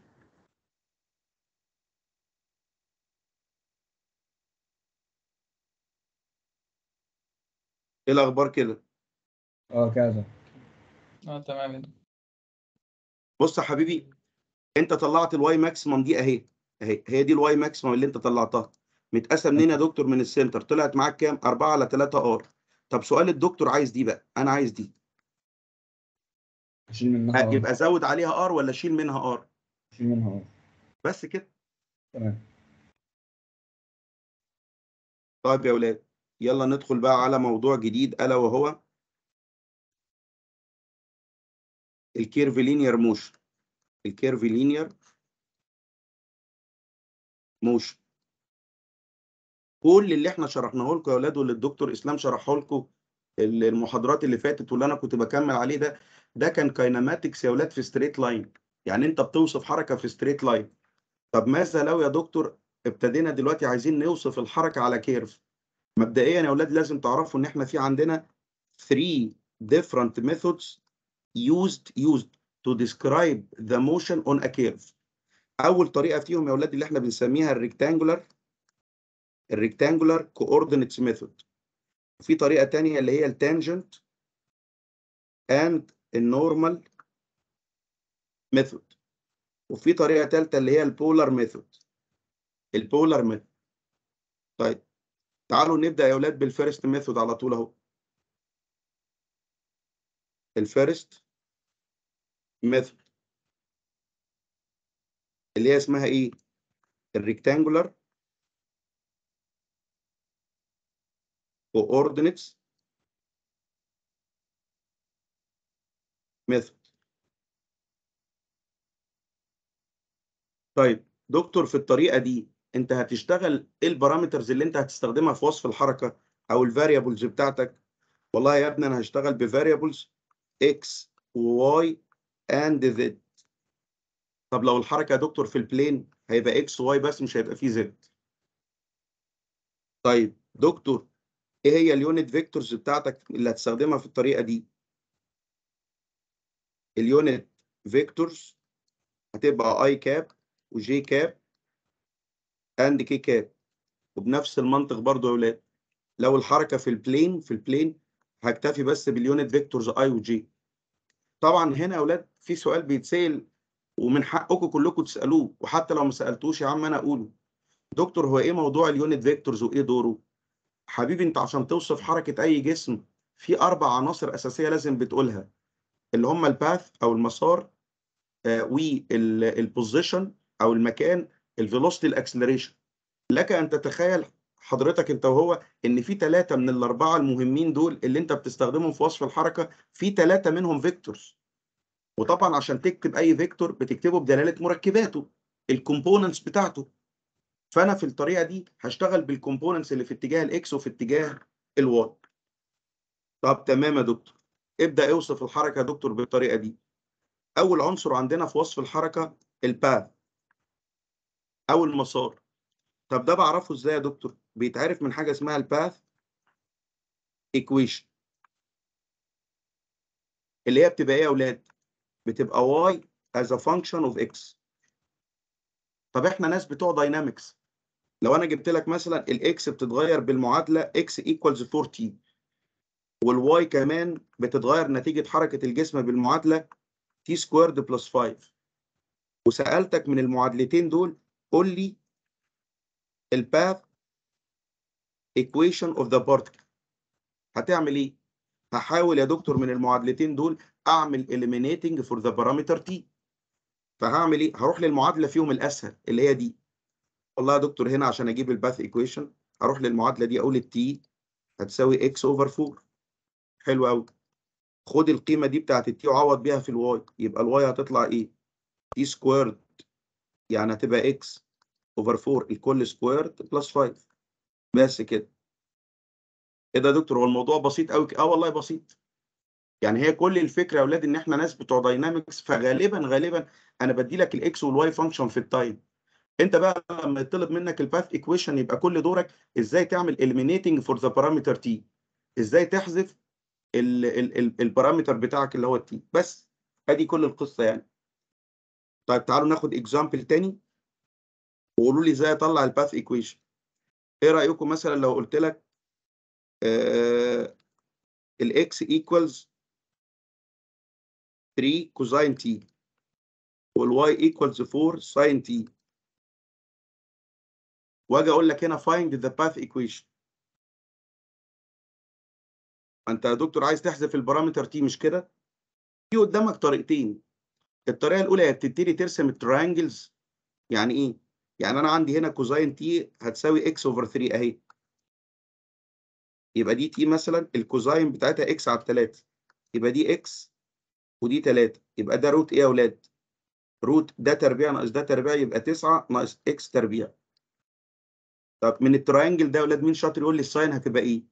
ايه الاخبار كده اه كذا اه تمام بص يا حبيبي انت طلعت الواي ماكسيمم دي اهي اهي هي دي الواي ماكسيمم اللي انت طلعتها متقاسه منين يا دكتور من السنتر طلعت معاك كام 4 على 3 ار طب سؤال الدكتور عايز دي بقى انا عايز دي اشيل منها ار يبقى ازود عليها ار ولا اشيل منها ار اشيل منها ار بس كده تمام طيب يا اولاد يلا ندخل بقى على موضوع جديد الا وهو الكيرف لينير موشن الكيرف لينير موشن كل اللي احنا شرحناه لكم يا اولاد واللي الدكتور اسلام شرحه لكم المحاضرات اللي فاتت واللي انا كنت بكمل عليه ده ده كان كايناماتكس يا اولاد في ستريت لاين يعني انت بتوصف حركه في ستريت لاين طب ماذا لو يا دكتور ابتدينا دلوقتي عايزين نوصف الحركه على كيرف مبدئيا يا اولاد لازم تعرفوا ان احنا في عندنا 3 different methods used used to describe the motion on a curve اول طريقه فيهم يا اولاد اللي احنا بنسميها الريكتانجولار الريكتانجولار coordinates method في طريقه تانية اللي هي التانجنت and النورمال ميثود وفي طريقه ثالثه اللي هي البولار ميثود البولار ميثود طيب تعالوا نبدا يا اولاد بالفيرست ميثود على طول اهو الفيرست ميثود اللي هي اسمها ايه الريكتانجولار coordinates method طيب دكتور في الطريقه دي انت هتشتغل ايه البارامترز اللي انت هتستخدمها في وصف الحركه او الفاريبلز بتاعتك والله يا ابني انا هشتغل بفاريبلز x و y and z طب لو الحركه يا دكتور في البلين هيبقى x و y بس مش هيبقى فيه z طيب دكتور ايه هي اليونت فيكتورز بتاعتك اللي هتستخدمها في الطريقه دي اليونت فيكتورز هتبقى اي كاب وجي كاب اند كي كاب وبنفس المنطق برضو يا ولاد لو الحركه في البلين في البلين هكتفي بس باليونت فيكتورز اي وجي طبعا هنا يا ولاد في سؤال بيتسال ومن حقكم كلكم تسالوه وحتى لو ما سالتوش يا عم انا اقوله دكتور هو ايه موضوع اليونت فيكتورز وايه دوره حبيبي انت عشان توصف حركه اي جسم في اربع عناصر اساسيه لازم بتقولها اللي هم الباث او المسار آه والبوزيشن او المكان الفيلوسيتي الاكسلريشن لك ان تتخيل حضرتك انت وهو ان في ثلاثه من الاربعه المهمين دول اللي انت بتستخدمهم في وصف الحركه في ثلاثه منهم فيكتورز وطبعا عشان تكتب اي فيكتور بتكتبه بدلاله مركباته الكومبوننتس بتاعته فانا في الطريقه دي هشتغل بالكومبوننتس اللي في اتجاه الاكس وفي اتجاه الواي طب تمام يا دكتور ابدا اوصف الحركه يا دكتور بالطريقه دي اول عنصر عندنا في وصف الحركه الباث او المسار طب ده بعرفه ازاي يا دكتور بيتعرف من حاجه اسمها الباث ايكويشن اللي هي بتبقى ايه يا اولاد بتبقى y as a function of x طب احنا ناس بتوع داينامكس لو انا جبت لك مثلا الاكس بتتغير بالمعادله x equals 4t والواي كمان بتتغير نتيجه حركه الجسم بالمعادله t squared plus 5 وسالتك من المعادلتين دول قول لي الباث equation of the particle هتعمل ايه هحاول يا دكتور من المعادلتين دول اعمل eliminating for the parameter t فهعمل ايه هروح للمعادله فيهم الاسهل اللي هي دي والله يا دكتور هنا عشان اجيب الباث ايكويشن هروح للمعادله دي اقول التي هتساوي x اوفر 4 حلو قوي خد القيمه دي بتاعت التي وعوض بيها في الواي يبقى الواي هتطلع ايه تي سكويرد يعني هتبقى x اوفر 4 الكل سكويرد بلس 5 بس كده ايه ده يا دكتور هو الموضوع بسيط قوي اه والله بسيط يعني هي كل الفكره يا اولاد ان احنا ناس بتوع داينامكس فغالبا غالبا انا بدي لك الاكس والواي فانكشن في التايم انت بقى لما يطلب منك الباث ايكويشن يبقى كل دورك ازاي تعمل eliminating فور ذا بارامتر تي ازاي تحذف البارامتر بتاعك اللي هو التي بس ادي كل القصه يعني طيب تعالوا ناخد اكزامبل تاني وقولوا لي ازاي اطلع الباث ايكويشن ايه رايكم مثلا لو قلت لك آه الاكس ايكوالز 3 كوزاين تي والواي ايكوالز 4 ساين تي واجي اقول لك هنا find the path equation انت يا دكتور عايز تحذف البارامتر تي مش كده في قدامك طريقتين الطريقه الاولى هي بتبتدي ترسم التراينجلز يعني ايه يعني انا عندي هنا كوزاين تي هتساوي اكس اوفر 3 اهي يبقى دي تي مثلا الكوزاين بتاعتها اكس على 3 يبقى دي اكس ودي 3 يبقى ده روت ايه يا اولاد روت ده تربيع ناقص ده تربيع يبقى 9 ناقص اكس تربيع طب من التراينجل ده يا اولاد مين شاطر يقول لي الساين هتبقى ايه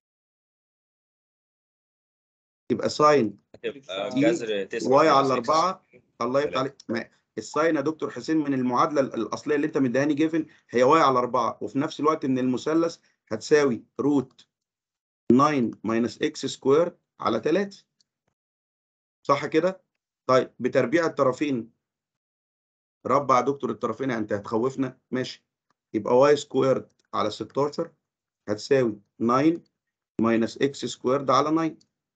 يبقى ساين هتبقى دي جذر 9 واي على ناقص إكس. الأربعة الله يفتح تلاتة. عليك ما- الساين يا دكتور حسين من المعادلة الأصلية اللي أنت مديهاني جيفن هي واي على أربعة وفي نفس الوقت من المثلث هتساوي روت 9 ماينس إكس سكوير على 3 صح كده؟ طيب بتربيع الطرفين ربع يا دكتور الطرفين أنت هتخوفنا ماشي يبقى واي سكوير على 16 هتساوي 9 ماينس إكس سكوير على 9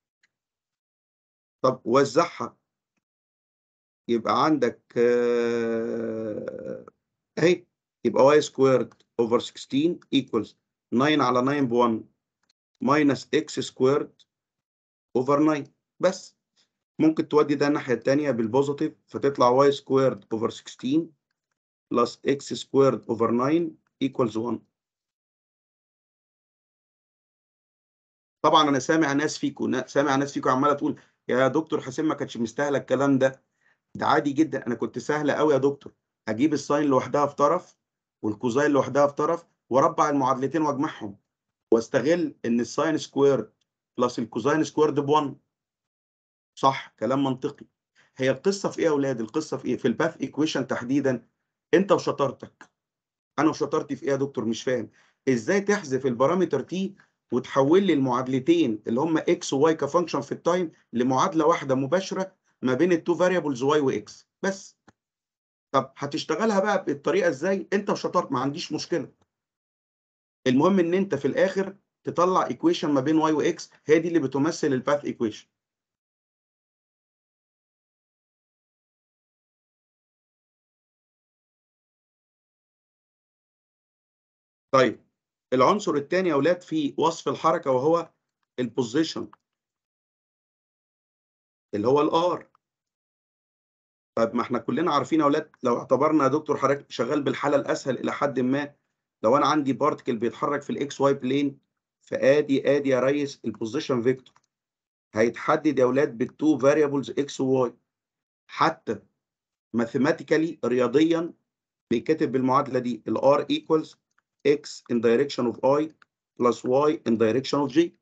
طب وزعها يبقى عندك آه، اهي يبقى y squared over 16 equals 9 على 9 ب 1 minus x squared over 9 بس ممكن تودي ده الناحية التانية بالبوزيتيف فتطلع y squared over 16 plus x squared over 9 equals 1 طبعا انا سامع ناس فيكم نا- سامع ناس فيكم عماله تقول يا دكتور حسين ما كانتش مستاهله الكلام ده ده عادي جدا انا كنت سهله قوي يا دكتور اجيب الساين لوحدها في طرف والكوزاين لوحدها في طرف واربع المعادلتين واجمعهم واستغل ان الساين سكوير بلس الكوزاين سكوير ب 1 صح كلام منطقي هي القصه في ايه يا اولاد القصه في ايه في الباث ايكويشن تحديدا انت وشطارتك انا وشطارتي في ايه يا دكتور مش فاهم ازاي تحذف البارامتر تي وتحول لي المعادلتين اللي هم اكس وواي كفانكشن في التايم لمعادله واحده مباشره ما بين التو فاريبلز واي واكس بس طب هتشتغلها بقى بالطريقه ازاي انت وشطارت ما عنديش مشكله المهم ان انت في الاخر تطلع ايكويشن ما بين واي واكس هي دي اللي بتمثل الباث ايكويشن طيب العنصر الثاني يا اولاد في وصف الحركه وهو البوزيشن اللي هو الار طب ما احنا كلنا عارفين يا اولاد لو اعتبرنا يا دكتور حضرتك شغال بالحاله الاسهل الى حد ما لو انا عندي بارتكل بيتحرك في الاكس واي بلين فادي ادي يا ريس البوزيشن فيكتور هيتحدد يا اولاد بالتو فاريبلز اكس وواي حتى ماثيماتيكالي رياضيا بيتكتب بالمعادله دي الار ايكوالز x in direction of i plus y in direction of j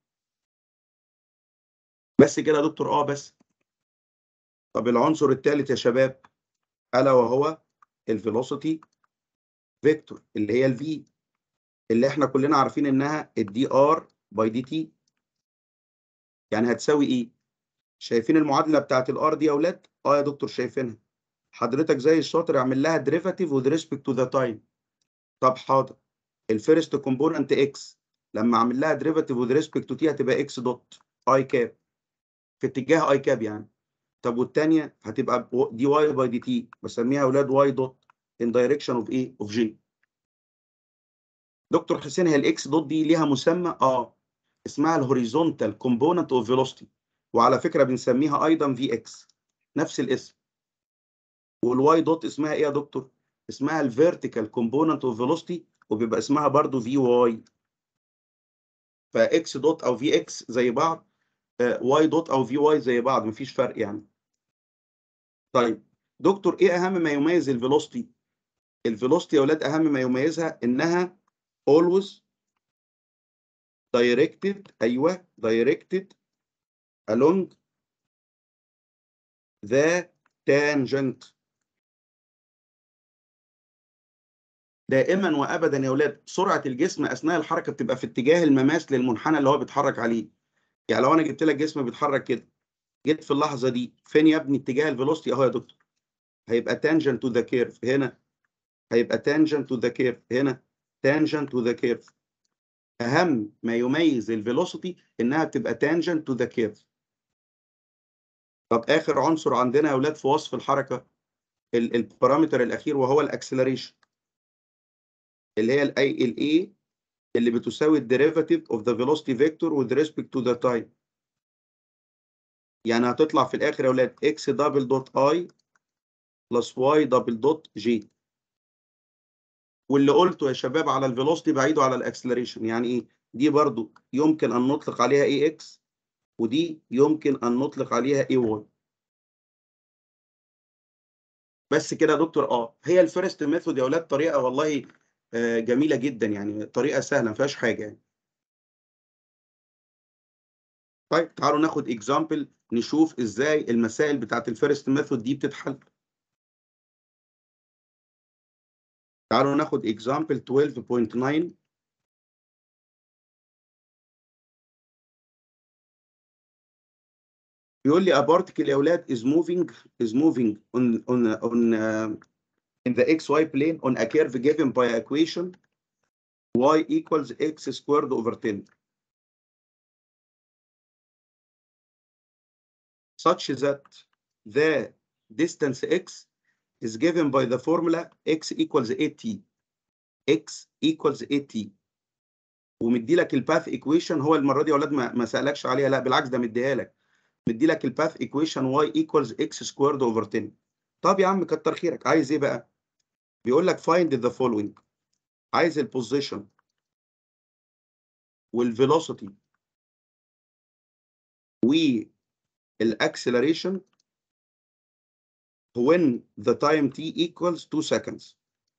بس كده يا دكتور اه بس طب العنصر الثالث يا شباب الا وهو الفيلوسيتي فيكتور اللي هي الفي اللي احنا كلنا عارفين انها الدي ار باي دي تي يعني هتساوي ايه شايفين المعادله بتاعت الار دي يا اولاد اه يا دكتور شايفينها حضرتك زي الشاطر اعمل لها ديريفاتيف with respect to the time طب حاضر الفيرست كومبوننت اكس لما اعمل لها ديريفاتيف with respect to t هتبقى اكس دوت اي كاب في اتجاه اي كاب يعني طب والثانيه هتبقى دي واي باي دي تي بسميها اولاد واي دوت ان دايركشن اوف ايه اوف جي دكتور حسين هي الاكس دوت دي ليها مسمى اه اسمها الهوريزونتال كومبوننت اوف فيلوسيتي وعلى فكره بنسميها ايضا في اكس نفس الاسم والواي دوت اسمها ايه يا دكتور اسمها الفيرتيكال كومبوننت اوف فيلوسيتي وبيبقى اسمها برضو في واي فاكس دوت او في اكس زي بعض واي دوت او في واي زي بعض مفيش فرق يعني طيب دكتور ايه اهم ما يميز الفيلوسيتي الفيلوسيتي يا اولاد اهم ما يميزها انها always directed ايوه directed along the tangent دائما وابدا يا اولاد سرعه الجسم اثناء الحركه بتبقى في اتجاه المماس للمنحنى اللي هو بيتحرك عليه يعني لو انا جبت لك جسم بيتحرك كده جيت في اللحظه دي فين يا ابني اتجاه الفيلوسيتي اهو يا دكتور هيبقى تانجنت تو ذا كيرف هنا هيبقى تانجنت تو ذا كيرف هنا تانجنت تو ذا كيرف اهم ما يميز الفيلوسيتي انها بتبقى تانجنت تو ذا كيرف طب اخر عنصر عندنا يا اولاد في وصف الحركه البارامتر الاخير وهو الاكسلريشن اللي هي الاي ال اي اللي بتساوي الديريفاتيف اوف ذا فيلوسيتي فيكتور with respect to the time يعني هتطلع في الاخر يا اولاد x دبل دوت i بلس y دبل دوت j واللي قلته يا شباب على الفيلوسيتي بعيده على الاكسلريشن يعني ايه دي برضو يمكن ان نطلق عليها اي اكس ودي يمكن ان نطلق عليها اي واي بس كده يا دكتور اه هي الفيرست ميثود يا اولاد طريقه والله آه، جميله جدا يعني طريقه سهله ما فيهاش حاجه يعني طيب تعالوا ناخد اكزامبل نشوف ازاي المسائل بتاعت الفيرست ميثود دي بتتحل تعالوا ناخد اكزامبل 12.9 بيقول لي a particle يا اولاد is moving is moving on on on uh, in the xy plane on a curve given by equation y equals x squared over 10 such that the distance x is given by the formula x equals at x equals at ومدي لك الباث ايكويشن هو المره دي يا اولاد ما, ما سالكش عليها لا بالعكس ده مديها لك مدي لك الباث ايكويشن y equals x squared over 10 طب يا عم كتر خيرك عايز ايه بقى بيقول لك find the following عايز البوزيشن والفيلوسيتي والاكسلريشن when the time t equals 2 seconds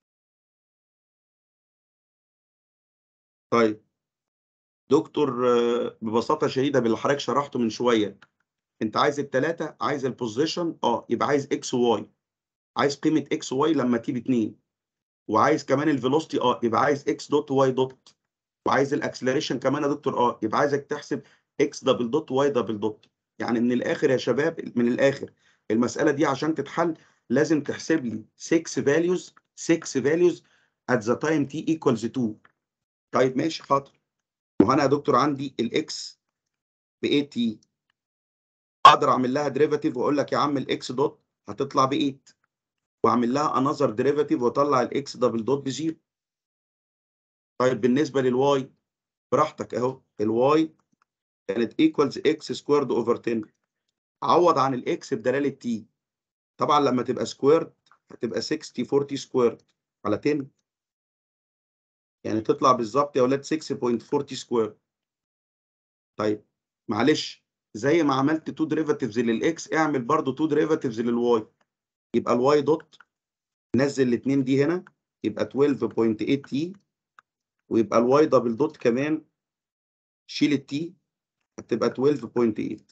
طيب دكتور آه، ببساطة شديدة باللي حضرتك شرحته من شوية انت عايز التلاتة عايز البوزيشن اه يبقى عايز اكس وواي عايز قيمة اكس وواي لما تي باتنين وعايز كمان الفيلوسيتي اه يبقى عايز اكس دوت واي دوت وعايز الاكسلريشن كمان يا دكتور اه يبقى عايزك تحسب اكس دبل دوت واي دبل دوت يعني من الاخر يا شباب من الاخر المسألة دي عشان تتحل لازم تحسب لي 6 values 6 values at the time t equals 2 طيب ماشي حاضر وهنا يا دكتور عندي الاكس ب 8 تي اقدر اعمل لها ديريفاتيف واقول لك يا عم الاكس دوت هتطلع ب 8 واعمل لها انذر ديريفاتيف واطلع الاكس دبل دوت بزيرو طيب بالنسبه للواي براحتك اهو الواي كانت ايكوالز اكس سكويرد اوفر 10 عوض عن الاكس بدلاله تي طبعا لما تبقى سكويرد هتبقى 60 40 سكويرد على 10 يعني تطلع بالظبط يا اولاد 6.40 سكوير طيب معلش زي ما عملت 2 ديريفاتيفز للاكس اعمل برضو 2 ديريفاتيفز للواي يبقى الواي دوت نزل الاثنين دي هنا يبقى 12.8 تي ويبقى الواي دبل دوت كمان شيل التي هتبقى 12.8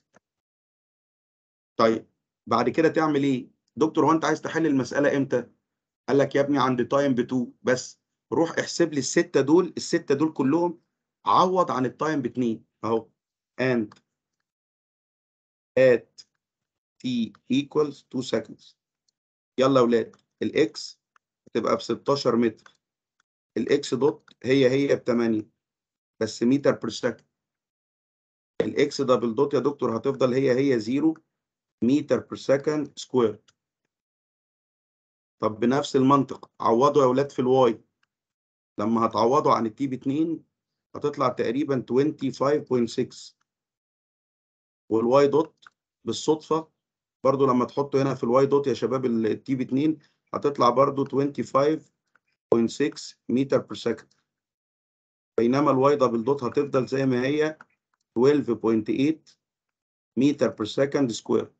طيب بعد كده تعمل ايه دكتور هو انت عايز تحل المساله امتى قال لك يا ابني عند تايم ب 2 بس روح احسب لي السته دول السته دول كلهم عوض عن التايم باتنين اهو and at t equals 2 seconds يلا يا ولاد الاكس هتبقى ب 16 متر الاكس دوت هي هي ب 8 بس متر بير سكند الاكس دبل دوت يا دكتور هتفضل هي هي 0 متر بير سكند سكوير طب بنفس المنطق عوضوا يا ولاد في الواي لما هتعوضوا عن التي ب 2 هتطلع تقريبا 25.6 والواي دوت بالصدفه برضو لما تحطوا هنا في الواي دوت يا شباب التي ب 2 هتطلع برضو 25.6 متر بير سكند بينما الواي دبل دوت هتفضل زي ما هي 12.8 متر بير سكند سكوير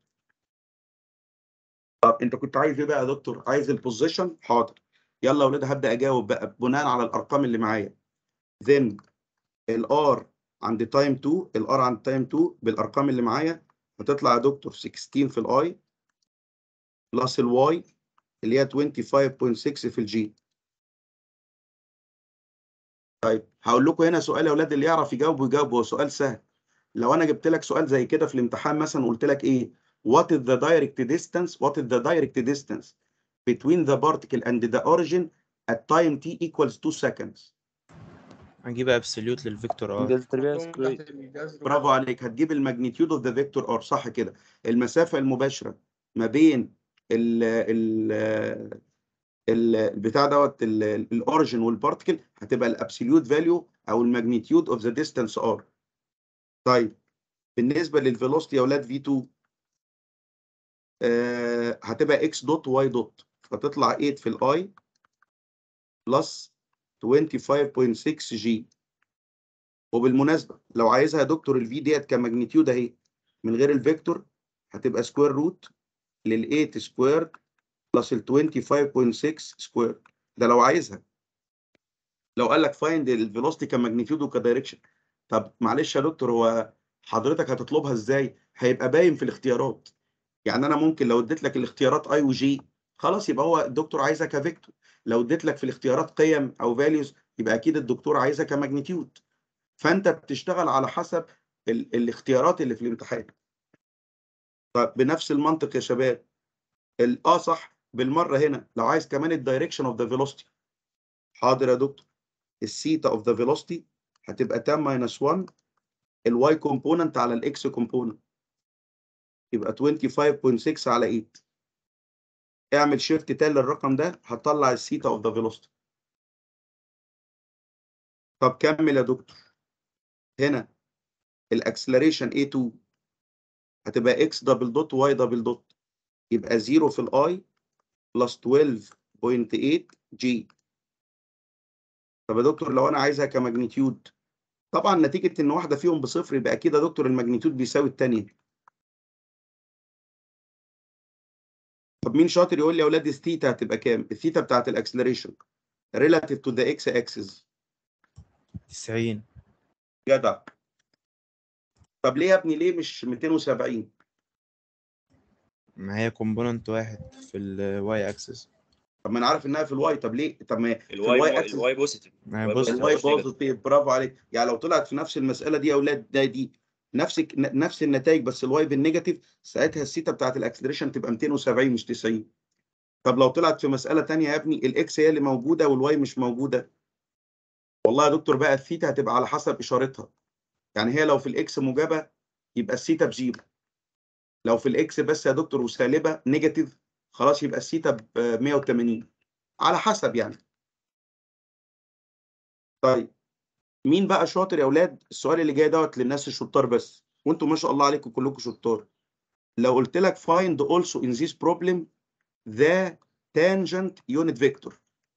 طب انت كنت عايز ايه بقى يا دكتور عايز البوزيشن حاضر يلا يا ولاد هبدا اجاوب بقى بناء على الارقام اللي معايا then الار عند تايم 2 الار عند تايم 2 بالارقام اللي معايا هتطلع يا دكتور 16 في الاي بلس الواي اللي هي 25.6 في الجي طيب هقول لكم هنا سؤال يا اولاد اللي يعرف يجاوب يجاوب هو سؤال سهل لو انا جبت لك سؤال زي كده في الامتحان مثلا قلت لك ايه what is the direct distance what is the direct distance between the particle and the origin at time t equals 2 seconds هنجيب ابسوليوت للفيكتور ار جذر تربيع تحت سكوير الجذر برافو عليك هتجيب الماجنتيود اوف ذا فيكتور ار صح كده المسافه المباشره ما بين ال ال ال- البتاع دوت الاوريجن والبارتكل هتبقى الابسوليوت فاليو او الماجنتيود اوف ذا ديستانس ار طيب بالنسبه للفيلوسيتي يا اولاد في 2 آه هتبقى اكس دوت واي دوت فتطلع 8 في الاي بلس 25.6 جي وبالمناسبه لو عايزها يا دكتور الفي ديت كماجنتيود اهي من غير الفيكتور هتبقى سكوير روت لل 8 سكوير بلس ال 25.6 سكوير ده لو عايزها لو قال لك فايند الفيلوسيتي كماجنتيود وكدايركشن طب معلش يا دكتور هو حضرتك هتطلبها ازاي هيبقى باين في الاختيارات يعني انا ممكن لو اديت لك الاختيارات اي وجي خلاص يبقى هو الدكتور عايزها كفيكتور لو اديت لك في الاختيارات قيم او فاليوز يبقى اكيد الدكتور عايزها كماجنتيود فانت بتشتغل على حسب ال الاختيارات اللي في الامتحان طب بنفس المنطق يا شباب ال- اه صح بالمره هنا لو عايز كمان الدايركشن اوف ذا فيلوسيتي حاضر يا دكتور الثيتا اوف ذا فيلوسيتي هتبقى 10 ماينس 1 الواي كومبوننت على الاكس كومبوننت يبقى 25.6 على 8 اعمل شيفت تاني للرقم ده هتطلع الثيتا اوف ذا فيلوسيتي طب كمل يا دكتور هنا الاكسلريشن A2 هتبقى x دبل دوت y دبل دوت يبقى 0 في الاي بلس 12.8 جي طب يا دكتور لو انا عايزها كماجنتيود طبعا نتيجه ان واحده فيهم بصفر يبقى اكيد يا دكتور الماجنتيود بيساوي الثانيه طب مين شاطر يقول لي يا اولاد الثيتا هتبقى كام الثيتا بتاعت الاكسلريشن relative to the x axis 90 جدع طب ليه يا ابني ليه مش 270 ما هي كومبوننت واحد في الواي اكسس طب ما انا عارف انها في الواي طب ليه طب ما في الواي الواي axis الواي بوزيتيف ما هي الواي بص الواي مش negative. بوزيتيف برافو عليك يعني لو طلعت في نفس المساله دي يا اولاد ده دي نفس ن- نفس النتائج بس الواي بالنيجاتيف ساعتها الثيتا بتاعت الاكسلريشن تبقى 270 مش 90 طب لو طلعت في مساله تانية يا ابني الاكس هي اللي موجوده والواي مش موجوده والله يا دكتور بقى الثيتا هتبقى على حسب اشارتها يعني هي لو في الاكس موجبه يبقى الثيتا بزيرو لو في الاكس بس يا دكتور وسالبه نيجاتيف خلاص يبقى الثيتا ب 180 على حسب يعني طيب مين بقى شاطر يا اولاد السؤال اللي جاي دوت للناس الشطار بس وانتم ما شاء الله عليكم كلكم شطار لو قلت لك find also in this problem the tangent unit vector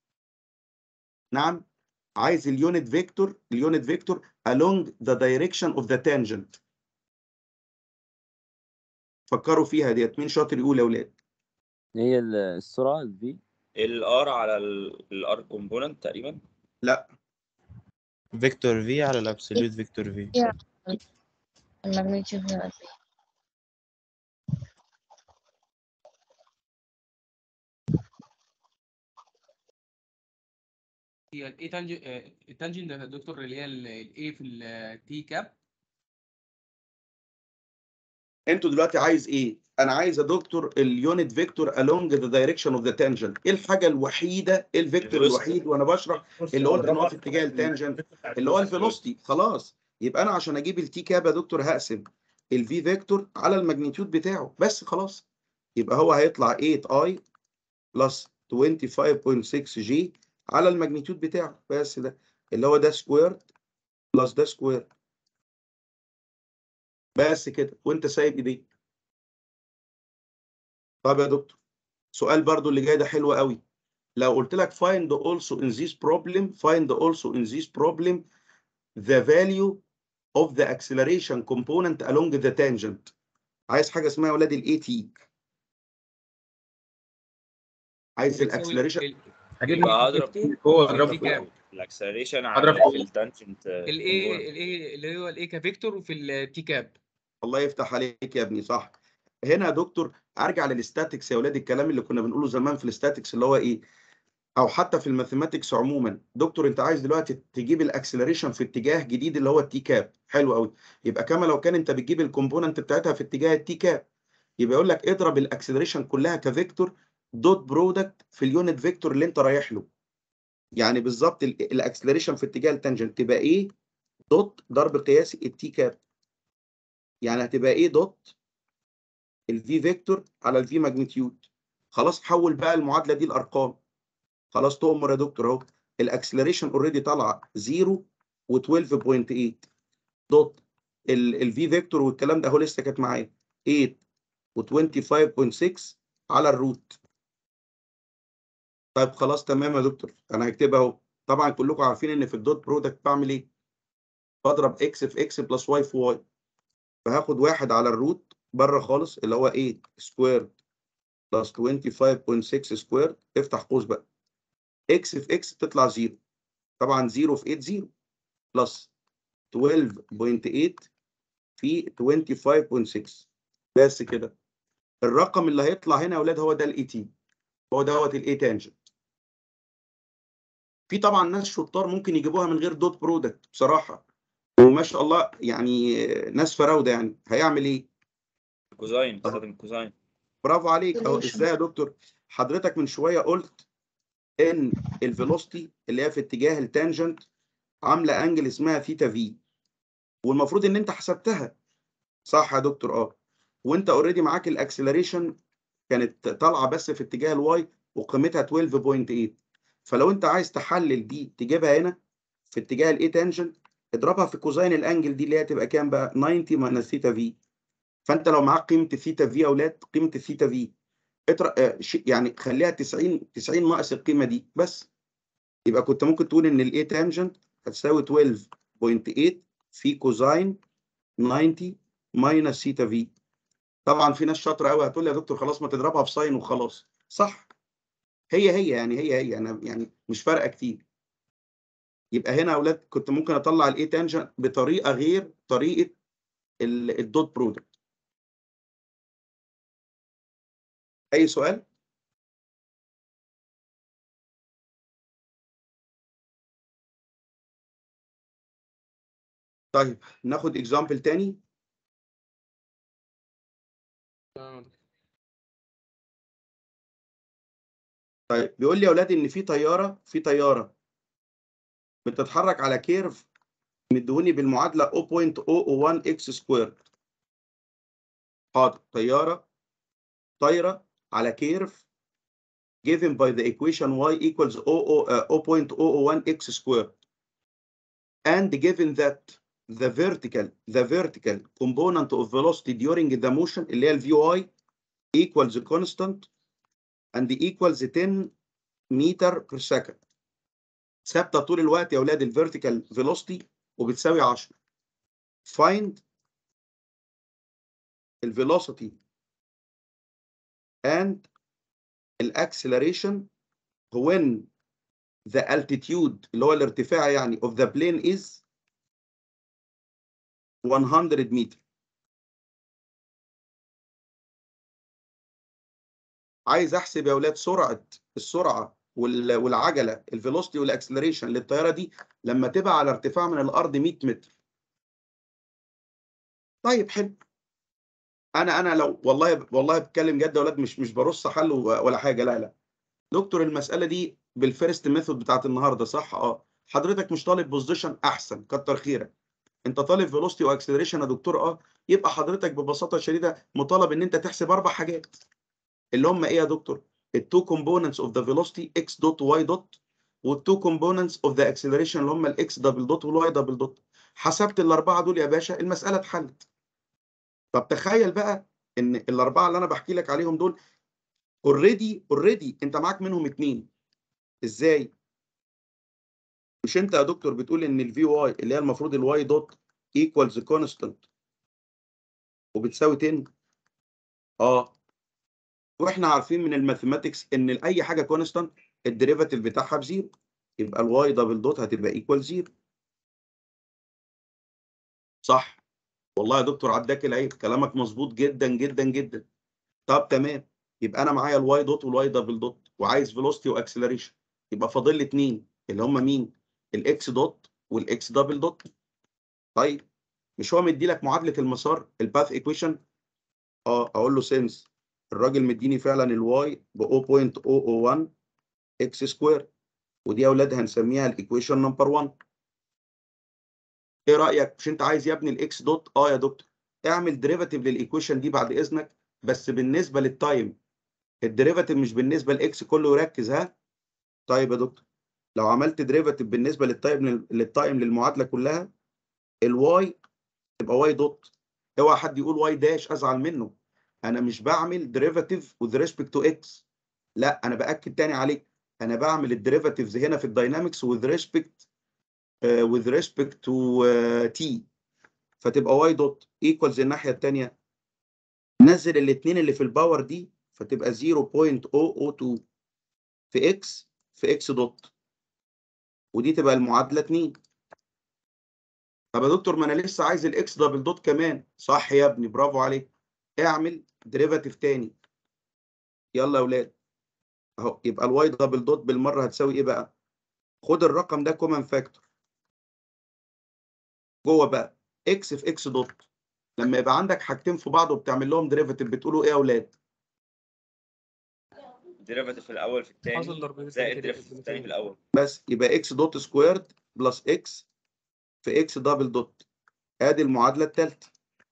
نعم عايز اليونت فيكتور اليونت فيكتور along the direction of the tangent فكروا فيها ديت مين شاطر يقول يا اولاد هي ال- السرعة الفي الار على الار كومبوننت تقريبا فيكتور في على الابسوليوت فيكتور في الماجنتيود من الفي هي الاي تانجنت التانجنت ده يا دكتور اللي هي الاي في التي كاب انتوا دلوقتي عايز ايه انا عايز يا دكتور اليونت فيكتور along the direction of the tangent ايه الحاجه الوحيده ايه الفيكتور الفيلوسيتي. الوحيد وانا بشرح اللي قلت ان هو في اتجاه التانجنت اللي هو الفيلوسيتي خلاص يبقى انا عشان اجيب التي كاب يا دكتور هقسم الفي فيكتور على الماجنتيود بتاعه بس خلاص يبقى هو هيطلع 8 اي بلس 25.6 جي على الماجنتيود بتاعه بس ده اللي هو ده سكوير بلس ده سكوير بس كده وانت سايب ايديك طب يا دكتور سؤال برضو اللي جاي ده حلو قوي لو قلت لك find also in this problem find also in this problem the value of the acceleration component along the tangent عايز حاجه اسمها يا اولاد الاي تي عايز الاكسلريشن يبقى هضرب هو اضربه فوق. الاكسلريشن هضرب على فوق. التانجنت الاي الاي اللي هو الاي كفيكتور وفي التي كاب الله يفتح عليك يا ابني صح هنا يا دكتور ارجع للاستاتكس يا اولاد الكلام اللي كنا بنقوله زمان في الاستاتكس اللي هو ايه او حتى في الماثيماتكس عموما دكتور انت عايز دلوقتي تجيب الاكسلريشن في اتجاه جديد اللي هو التي كاب حلو قوي يبقى كما لو كان انت بتجيب الكومبوننت بتاعتها في اتجاه التي كاب يبقى يقول لك اضرب الاكسلريشن كلها كفيكتور دوت برودكت في اليونت فيكتور اللي انت رايح له يعني بالظبط الاكسلريشن في اتجاه التانجنت تبقى ايه دوت ضرب قياسي التي كاب يعني هتبقى ايه دوت الفي فيكتور على الفي ماجنتيود خلاص حول بقى المعادله دي لارقام خلاص تؤمر يا دكتور اهو الاكسلريشن اوريدي طالعه 0 و12.8 دوت الفي فيكتور والكلام ده اهو لسه كانت معايا 8 و25.6 على الروت طيب خلاص تمام يا دكتور انا هكتبها اهو طبعا كلكم عارفين ان في الدوت برودكت بعمل ايه بضرب اكس في اكس بلس واي في واي فهاخد واحد على الروت بره خالص اللي هو 8 سكوير بلس 25.6 سكوير افتح قوس بقى اكس في اكس تطلع 0 طبعا 0 في 8 0 بلس 12.8 في 25.6 بس كده الرقم اللي هيطلع هنا يا اولاد هو ده الاي تي هو دوت الاي تانجنت في طبعا ناس شطار ممكن يجيبوها من غير دوت برودكت بصراحه وما شاء الله يعني ناس فراوده يعني هيعمل ايه؟ كوزاين استخدم كوزاين برافو عليك اهو Relation. ازاي يا دكتور حضرتك من شويه قلت ان الفيلوسيتي اللي هي في اتجاه التانجنت عامله انجل اسمها ثيتا في والمفروض ان انت حسبتها صح يا دكتور اه وانت اوريدي معاك الاكسلريشن كانت طالعه بس في اتجاه الواي وقيمتها 12.8 فلو انت عايز تحلل دي تجيبها هنا في اتجاه الاي تانجنت اضربها في كوزين الانجل دي اللي هي تبقى كام بقى 90 ماينس ثيتا في فانت لو معاك قيمه الثيتا في يا اولاد قيمه الثيتا في اطرق آه، ش- يعني خليها 90 90 ناقص القيمه دي بس يبقى كنت ممكن تقول ان الاي تانجنت هتساوي 12.8 في كوزين 90 ماينس ثيتا في طبعا في ناس شاطره قوي هتقول لي يا دكتور خلاص ما تضربها في ساين وخلاص صح هي هي يعني هي هي انا يعني مش فارقه كتير يبقى هنا يا اولاد كنت ممكن اطلع الاي تانجنت بطريقه غير طريقه ال- الدوت برودكت اي سؤال طيب ناخد اكزامبل تاني تمام. طيب بيقول لي يا اولاد ان في طياره في طياره بتتحرك على كيرف مدوني بالمعادله 0.001 اكس سكوير حاضر طياره طايره على كيرف given by the equation y equals 0 uh, 0.001 x squared and given that the vertical the vertical component of velocity during the motion اللي هي ال vy equals constant and equals 10 meter per second ثابته طول الوقت يا اولاد الفيرتيكال velocity وبتساوي 10 find الفيلوسيتي and الاكسلريشن when the altitude اللي هو الارتفاع يعني of the plane is 100 meter عايز احسب يا اولاد سرعه السرعه وال- والعجله الفيلوسيتي والاكسلريشن للطياره دي لما تبقى على ارتفاع من الارض 100 متر طيب حلو انا انا لو والله والله بتكلم جد يا اولاد مش مش برص حل و- ولا حاجه لا لا دكتور المساله دي بالفيرست ميثود بتاعت النهارده صح اه حضرتك مش طالب بوزيشن احسن كتر خيرك انت طالب فيلوسيتي واكسلريشن يا دكتور اه يبقى حضرتك ببساطه شديده مطالب ان انت تحسب اربع حاجات اللي هم ايه يا دكتور التو كومبوننتس اوف ذا فيلوسيتي اكس دوت واي دوت والتو كومبوننتس اوف ذا اكسلريشن اللي هم الاكس دبل دوت والواي دبل دوت حسبت الاربعه دول يا باشا المساله اتحلت طب تخيل بقى ان الاربعه اللي انا بحكي لك عليهم دول اوريدي اوريدي انت معاك منهم اتنين ازاي مش انت يا دكتور بتقول ان الفي واي اللي هي المفروض الواي دوت ايكوالز كونستانت وبتساوي 10 اه واحنا عارفين من الماثيماتكس ان اي حاجه كونستانت الديريفاتيف بتاعها بزيرو يبقى الواي دبل دوت هتبقى ايكوال زيرو صح والله يا دكتور عداك العيب كلامك مظبوط جدا جدا جدا طب تمام يبقى انا معايا الواي دوت والواي دبل دوت وعايز فيلوسيتي واكسلريشن يبقى فاضل لي اتنين اللي هم مين الاكس دوت والاكس دبل دوت طيب مش هو مدي لك معادله المسار الباث ايكويشن اه اقول له سينس الراجل مديني فعلا الواي ب 0.001 اكس سكوير ودي يا اولاد هنسميها الايكويشن نمبر 1 ايه رايك مش انت عايز يا ابني الاكس دوت اه يا دكتور اعمل ديريفاتيف للايكويشن دي بعد اذنك بس بالنسبه للتايم الديريفاتيف مش بالنسبه لاكس كله يركز ها طيب يا دكتور لو عملت ديريفاتيف بالنسبه للتايم للتايم للمعادله كلها الواي تبقى واي دوت اوعى حد يقول واي داش ازعل منه انا مش بعمل ديريفاتيف with respect to x لا انا باكد تاني عليك انا بعمل الديريفاتيفز هنا في الداينامكس with respect uh, with respect to uh, t فتبقى واي دوت ايكوالز الناحيه الثانيه نزل الاثنين اللي في الباور دي فتبقى 0.002 في اكس في اكس دوت ودي تبقى المعادله 2 طب يا دكتور ما انا لسه عايز الاكس دبل دوت كمان صح يا ابني برافو عليك اعمل ديريفاتيف تاني يلا يا اولاد اهو يبقى الواي دبل دوت بالمره هتساوي ايه بقى خد الرقم ده كومن فاكتور جوه بقى اكس في اكس دوت لما يبقى عندك حاجتين في بعض وبتعمل لهم ديريفاتيف بتقولوا ايه يا اولاد ديريفاتيف في الاول في حاصل الثاني ضربتين زائد ديريفاتيف في الثاني في الاول بس يبقى اكس دوت سكويرد بلس اكس في اكس دبل دوت ادي المعادله الثالثه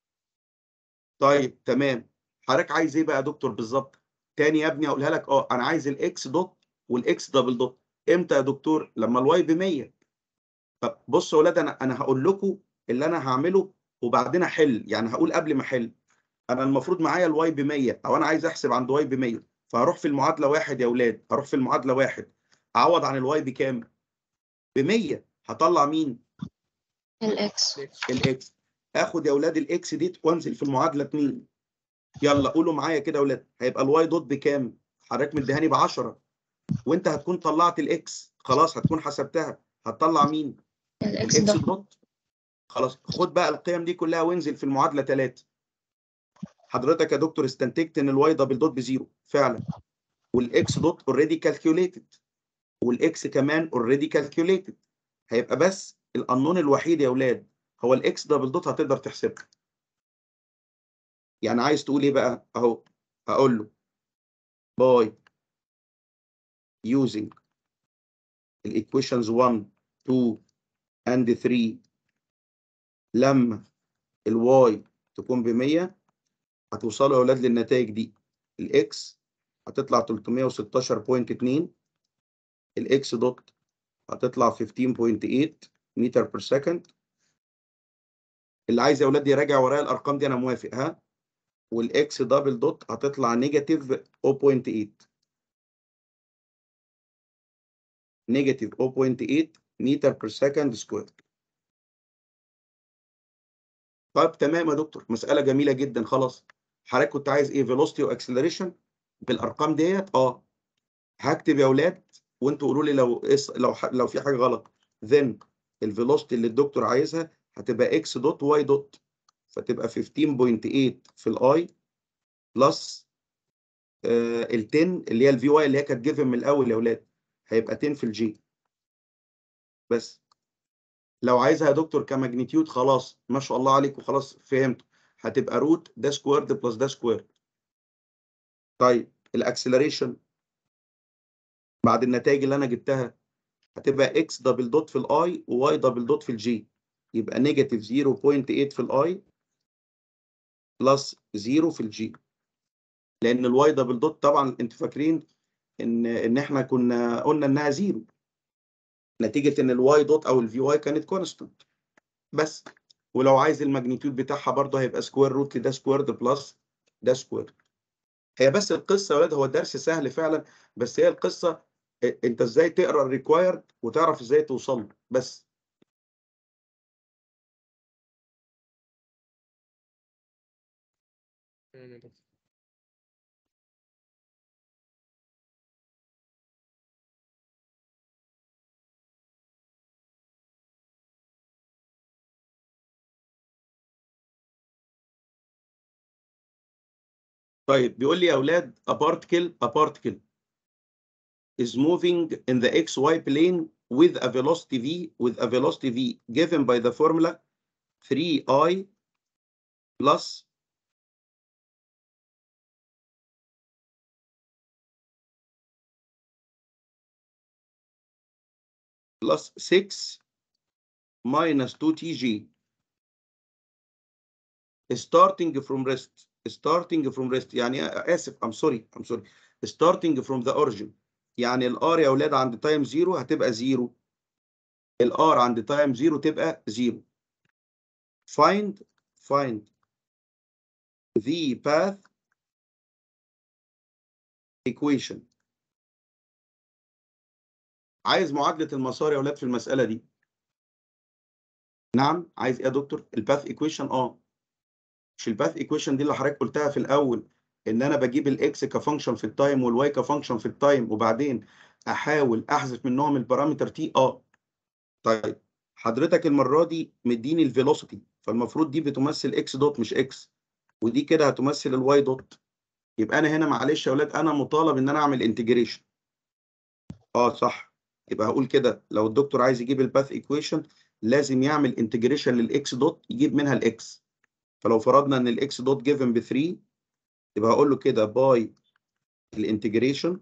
طيب تمام حضرتك عايز ايه بقى يا دكتور بالظبط تاني يا ابني اقولها لك اه انا عايز الاكس دوت والاكس دبل دوت امتى يا دكتور لما الواي ب 100 طب بصوا يا اولاد انا انا هقول لكم اللي انا هعمله وبعدين احل يعني هقول قبل ما احل انا المفروض معايا الواي ب 100 او انا عايز احسب عند واي ب 100 فهروح في المعادله واحد يا اولاد هروح في المعادله واحد اعوض عن الواي بكام ب 100 هطلع مين الاكس الاكس اخد يا اولاد الاكس دي وانزل في المعادله 2 يلا قولوا معايا كده يا اولاد هيبقى الواي دوت بكام حضرتك مديهاني ب 10 وانت هتكون طلعت الاكس خلاص هتكون حسبتها هتطلع مين الاكس الاكس ده دوت خلاص خد بقى القيم دي كلها وانزل في المعادله 3 حضرتك يا دكتور استنتجت ان الواي دبل دوت بزيرو فعلا والاكس دوت اوريدي كالكيوليتد والاكس كمان اوريدي كالكيوليتد هيبقى بس القانون الوحيد يا اولاد هو الاكس دبل دوت هتقدر تحسبها يعني عايز تقول ايه بقى اهو هقول له باي using الايكويشنز 1 2 and 3 لما الواي تكون ب 100 هتوصلوا يا اولاد للنتائج دي الاكس هتطلع 316.2 الاكس دوت هتطلع 15.8 متر بير سكند اللي عايز يا اولاد يراجع ورايا الارقام دي انا موافق ها والاكس دبل دوت هتطلع نيجاتيف 0.8 نيجاتيف 0.8 متر بير سكند سكوير طيب تمام يا دكتور مسألة جميلة جدا خلاص حضرتك كنت عايز ايه فيلوسيتي واكسلريشن بالارقام ديت اه هكتب يا اولاد وانتوا قولوا لي لو إس لو ح... لو في حاجة غلط then الفيلوسيتي اللي الدكتور عايزها هتبقى اكس دوت واي دوت فتبقى 15.8 في الاي بلس ال 10 اللي هي الفي واي اللي هي كانت جيفن من الاول يا اولاد هيبقى 10 في الجي بس لو عايزها يا دكتور كماجنتيود خلاص ما شاء الله عليك وخلاص فهمت هتبقى روت ده سكويرد بلس ده سكويرد طيب الاكسلريشن بعد النتائج اللي انا جبتها هتبقى اكس دبل دوت في الاي وواي دبل دوت في الجي يبقى نيجاتيف 0.8 في الاي بلس 0 في الجي لان الواي دبل دوت طبعا انتوا فاكرين ان ان احنا كنا قلنا انها زيرو نتيجه ان الواي دوت او الفي واي كانت كونستنت بس ولو عايز الماجنتيود بتاعها برضه هيبقى سكوير روت لده سكويرد بلس ده سكوير هي بس القصه يا ولاد هو الدرس سهل فعلا بس هي القصه إ- انت ازاي تقرا الريكوايرد وتعرف ازاي توصل له بس تمام يا دكتور. طيب بيقول لي يا اولاد a particle a particle is moving in the xy plane with a velocity v with a velocity v given by the formula 3i plus plus 6 minus 2tg starting from rest starting from rest يعني آسف I'm sorry I'm sorry starting from the origin يعني الار يا اولاد عند تايم زيرو هتبقى زيرو الار عند تايم زيرو تبقى زيرو find find the path equation عايز معادلة المسار يا اولاد في المسألة دي نعم عايز ايه يا دكتور الباث ايكويشن اه مش الباث ايكويشن دي اللي حضرتك قلتها في الاول ان انا بجيب الاكس كفانكشن في التايم والواي كفانكشن في التايم وبعدين احاول احذف منهم البارامتر تي اه طيب حضرتك المره دي مديني الفيلوسيتي فالمفروض دي بتمثل اكس دوت مش اكس ودي كده هتمثل الواي دوت يبقى انا هنا معلش يا اولاد انا مطالب ان انا اعمل انتجريشن اه صح يبقى هقول كده لو الدكتور عايز يجيب الباث ايكويشن لازم يعمل انتجريشن للاكس دوت يجيب منها الاكس فلو فرضنا ان الاكس دوت جيفن ب 3 يبقى هقول له كده باي الانتجريشن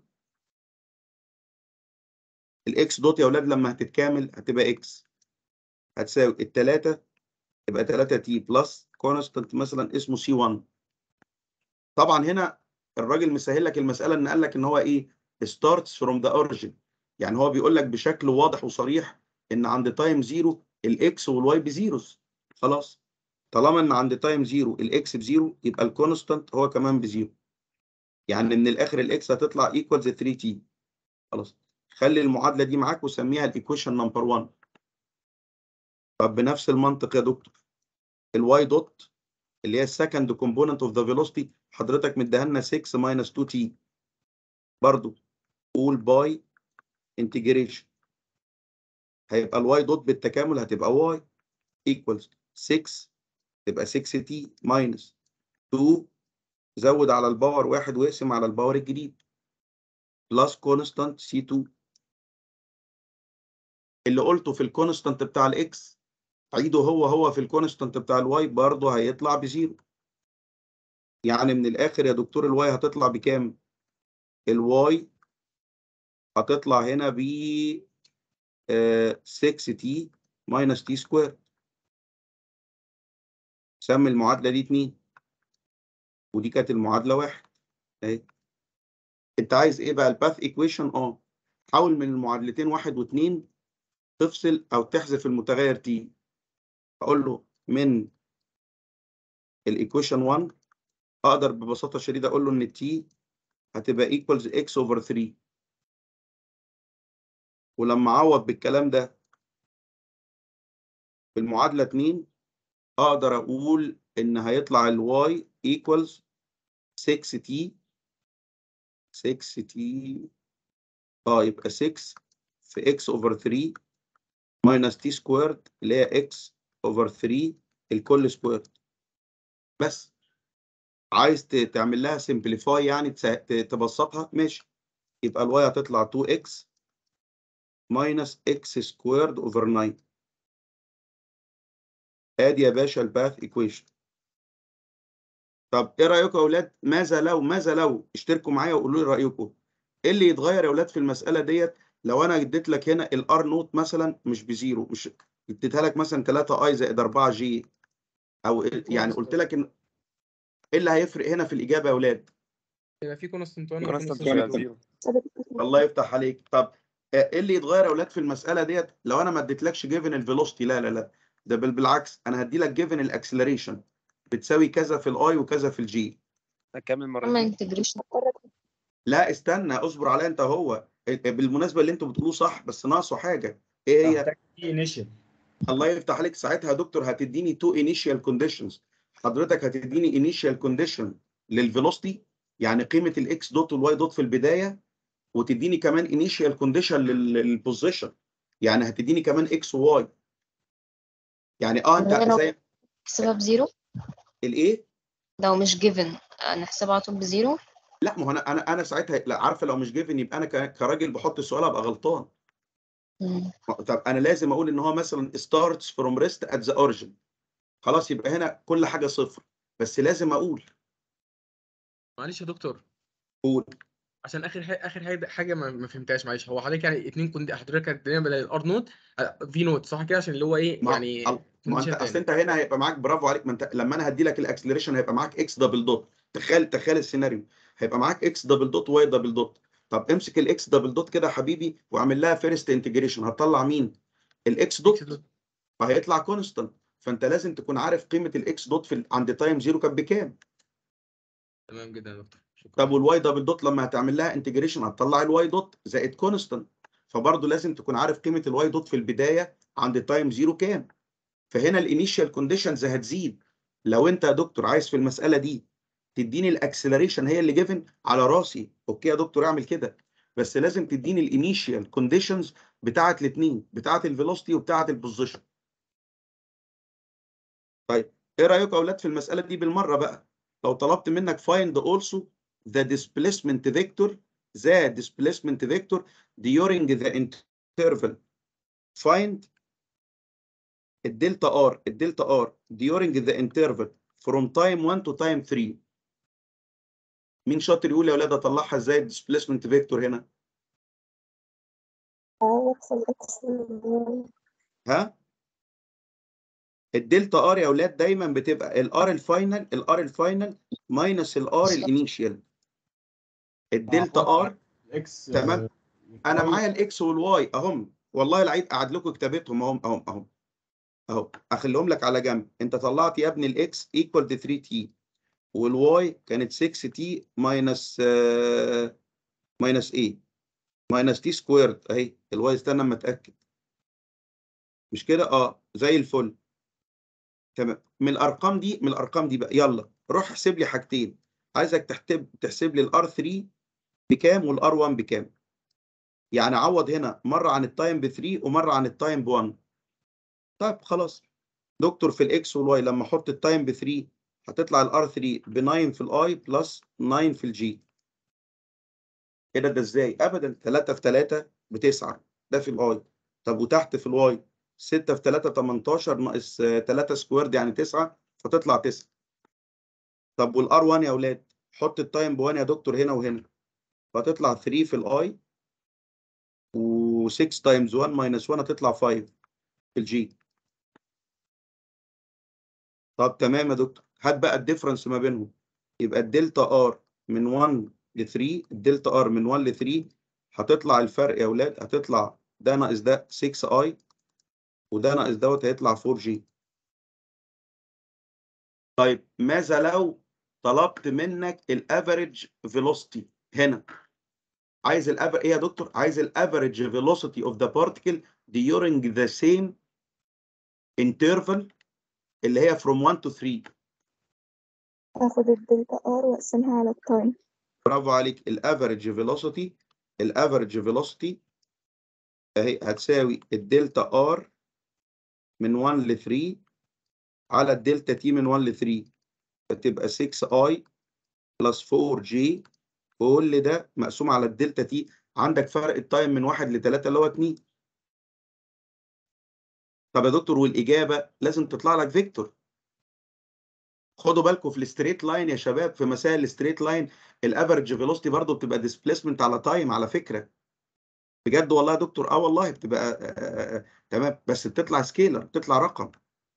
الاكس دوت يا اولاد لما هتتكامل هتبقى اكس هتساوي التلاتة يبقى 3 تي بلس كونستانت مثلا اسمه سي 1 طبعا هنا الراجل مسهل لك المساله ان قال لك ان هو ايه starts from the origin يعني هو بيقول لك بشكل واضح وصريح ان عند تايم زيرو الاكس والواي بزيروز خلاص طالما ان عند تايم زيرو الاكس بزيرو يبقى الكونستانت هو كمان بزيرو يعني من الاخر الاكس هتطلع ايكوالز 3 تي خلاص خلي المعادله دي معاك وسميها الايكويشن نمبر 1 طب بنفس المنطق يا دكتور الواي دوت اللي هي السكند كومبوننت اوف ذا فيلوسيتي حضرتك مديها لنا 6 ماينس 2 تي برضو قول باي انتجريشن هيبقى الواي دوت بالتكامل هتبقى واي ايكوالز 6 تبقى 6 تي ماينس 2 زود على الباور واحد واقسم على الباور الجديد بلس كونستانت سي 2 اللي قلته في الكونستانت بتاع الاكس عيده هو هو في الكونستانت بتاع الواي برضه هيطلع بزيرو يعني من الاخر يا دكتور الواي هتطلع بكام الواي هتطلع هنا ب 6 تي ماينس تي سكوير سمي المعادله دي 2 ودي كانت المعادله واحد اهي انت عايز ايه بقى الباث ايكويشن اه حاول من المعادلتين واحد واثنين تفصل او تحذف المتغير تي اقول له من الايكويشن 1 اقدر ببساطه شديده اقول له ان تي هتبقى ايكوالز اكس اوفر 3 ولما اعوض بالكلام ده في المعادله 2 اقدر اقول ان هيطلع الواي ايكوالز 6 تي 6 تي اه يبقى 6 في اكس اوفر 3 ماينس تي سكويرد اللي هي اكس اوفر 3 الكل سكويرد بس عايز تعمل لها سمبليفاي يعني تبسطها ماشي يبقى الواي هتطلع 2 اكس ماينس اكس سكويرد اوفر 9 ادي يا باشا الباث ايكويشن طب ايه رايكم يا اولاد ماذا لو ماذا لو اشتركوا معايا وقولوا لي رايكم ايه اللي يتغير يا اولاد في المساله ديت لو انا اديت لك هنا الار نوت مثلا مش بزيرو مش اديتها لك مثلا 3 اي زائد 4 جي او يعني قلت لك ان ايه اللي هيفرق هنا في الاجابه يا اولاد يبقى في كونستنت 1 كونستانت وكونستنت زيرو الله يفتح عليك طب ايه اللي يتغير يا اولاد في المساله ديت لو انا ما اديتلكش جيفن الفيلوسيتي لا لا لا ده بل بالعكس انا هدي لك جيفن الاكسلريشن بتساوي كذا في الاي وكذا في الجي اكمل عمل مرتين انتجريشن لا استنى اصبر عليا انت هو بالمناسبه اللي انتوا بتقولوه صح بس ناقصه حاجه ايه هي محتاج تي انيشال الله يفتح عليك ساعتها يا دكتور هتديني تو انيشال كونديشنز حضرتك هتديني انيشال كونديشن للفيلوسيتي يعني قيمه الاكس دوت والواي دوت في البدايه وتديني كمان انيشال كونديشن للبوزيشن يعني هتديني كمان اكس وواي يعني اه انت هي لو- زي نحسبها بزيرو الايه لو مش جيفن نحسبها على طول بزيرو لا ما هو انا انا انا ساعتها لا عارفه لو مش جيفن يبقى انا ك- كراجل بحط السؤال ابقى غلطان مم. طب انا لازم اقول ان هو مثلا starts from rest at the origin خلاص يبقى هنا كل حاجه صفر بس لازم اقول معلش يا دكتور قول عشان اخر حاجه اخر حاجه حاجه ما, ما فهمتهاش معلش هو حضرتك يعني اتنين كنت حضرتك كانت الدنيا بدل الار نوت في نوت صح كده عشان اللي هو ايه ما يعني ما انت condition اصل تاني. انت هنا هيبقى معاك برافو عليك ما انت لما انا هدي لك الاكسلريشن هيبقى معاك اكس دبل دوت تخيل تخيل السيناريو هيبقى معاك اكس دبل دوت واي دبل دوت طب امسك الاكس دبل دوت كده يا حبيبي واعمل لها فيرست انتجريشن هتطلع مين الاكس دوت فهيطلع كونستانت فانت لازم تكون عارف قيمه الاكس دوت في ال- عند تايم زيرو كانت بكام تمام جدا يا دكتور شكرا طب والواي دبل دوت لما هتعمل لها انتجريشن هتطلع الواي دوت زائد كونستانت فبرضه لازم تكون عارف قيمه الواي دوت في البدايه عند تايم زيرو كام فهنا الانيشال كونديشنز هتزيد لو انت يا دكتور عايز في المساله دي تديني الاكسلريشن هي اللي جيفن على راسي اوكي يا دكتور اعمل كده بس لازم تديني الانيشال كونديشنز بتاعه الاثنين بتاعه الفيلوسيتي وبتاعه البوزيشن طيب ايه رايكم يا اولاد في المساله دي بالمره بقى لو طلبت منك find also the displacement vector the displacement vector during the interval find الدلتا ار الدلتا ار during the interval from time 1 to time 3 مين شاطر يقول يا اولاد اطلعها ازاي الديسبيسمنت فيكتور هنا اكس الاكس ها الدلتا ار يا اولاد دايما بتبقى الار الفاينل الار الفاينل ماينس الار الانيشيال الدلتا ار اكس تمام. انا معايا الاكس والواي اهم والله العيد قعد لكم كتابتهم اهم اهم اهم اهو اخليهم لك على جنب انت طلعت يا ابني الاكس ايكوال 3 تي والواي كانت 6 تي ماينس ماينس ايه ماينس تي سكويرد اهي الواي استنى اما اتاكد مش كده اه زي الفل تمام من الارقام دي من الارقام دي بقى يلا روح احسب لي حاجتين عايزك تحسب تحسب لي الار 3 بكام والار 1 بكام يعني عوض هنا مره عن التايم ب 3 ومره عن التايم ب 1 طيب خلاص دكتور في الاكس والواي لما احط التايم ب 3 هتطلع الار 3 ب 9 في الاي بلس 9 في الجي كده ده ازاي ابدا 3 في 3 ب 9 ده في الاي طب وتحت في الواي 6 في 3 18 ناقص 3 سكويرد يعني 9 فتطلع 9 طب والار 1 يا اولاد حط التايم ب 1 يا دكتور هنا وهنا فتطلع 3 في الاي و6 تايمز 1 ماينس 1 هتطلع 5 في الجي طب تمام يا دكتور هات بقى الديفرنس ما بينهم يبقى الدلتا ار من 1 ل 3 الدلتا ار من 1 ل 3 هتطلع الفرق يا اولاد هتطلع ده ناقص ده 6 اي وده ناقص دوت هيطلع 4 جي طيب ماذا لو طلبت منك الافريج فيلوسيتي هنا عايز الافر ايه يا دكتور عايز الافريج فيلوسيتي اوف ذا بارتيكل during the same interval اللي هي from 1 to 3 اخد الدلتا ار واقسمها على التايم برافو عليك الافريج فيلوسيتي الافريج فيلوسيتي اهي هتساوي الدلتا ار من 1 ل 3 على الدلتا تي من 1 ل 3 فتبقى 6 اي بلس 4 جي كل ده مقسوم على الدلتا تي عندك فرق التايم من 1 ل 3 اللي هو 2 طب يا دكتور والاجابه لازم تطلع لك فيكتور خدوا بالكم في الستريت لاين يا شباب في مسائل الستريت لاين الافرج فيلوسيتي برضه بتبقى ديسبيسمنت على تايم على فكره بجد والله يا دكتور اه والله بتبقى آه آه آه تمام بس بتطلع سكيلر بتطلع رقم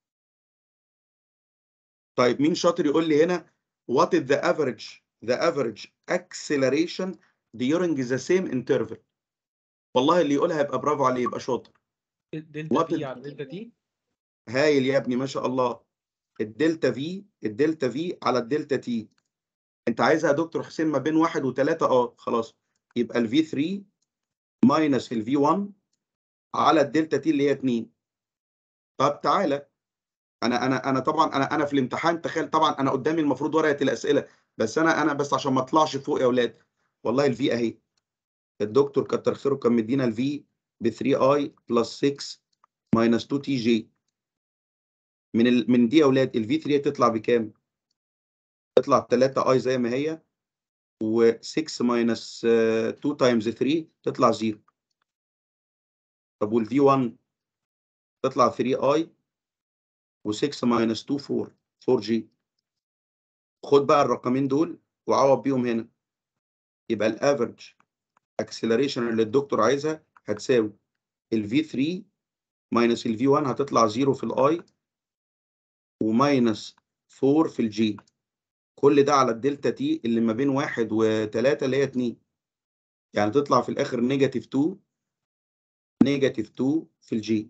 طيب مين شاطر يقول لي هنا what is the average the average acceleration during the same interval والله اللي يقولها يبقى برافو عليه يبقى شاطر دلتا What بي is- على دلتا تي هايل يا ابني ما شاء الله الدلتا في الدلتا في على الدلتا تي انت عايزها يا دكتور حسين ما بين واحد وثلاثة اه خلاص يبقى الفي 3 ماينس الفي 1 على الدلتا تي اللي هي 2 طب تعالى انا انا انا طبعا انا انا في الامتحان تخيل طبعا انا قدامي المفروض ورقه الاسئله بس انا انا بس عشان ما اطلعش فوق يا اولاد والله الفي اهي الدكتور كتر خيره كان مدينا الفي ب 3 اي بلس 6 ماينس 2 تي جي من ال... من دي يا اولاد الفي 3 تطلع بكام؟ تطلع 3 اي زي ما هي و6 ماينس 2 تايمز 3 تطلع 0 طب والفي 1 تطلع 3 اي و6 ماينس 2 4 4 جي خد بقى الرقمين دول وعوض بيهم هنا يبقى الافرج اكسلريشن اللي الدكتور عايزها هتساوي الفي 3 ماينس الفي 1 هتطلع 0 في الاي وماينس 4 في الجي كل ده على الدلتا تي اللي ما بين 1 و3 اللي هي 2 يعني تطلع في الاخر نيجاتيف 2 نيجاتيف 2 في الجي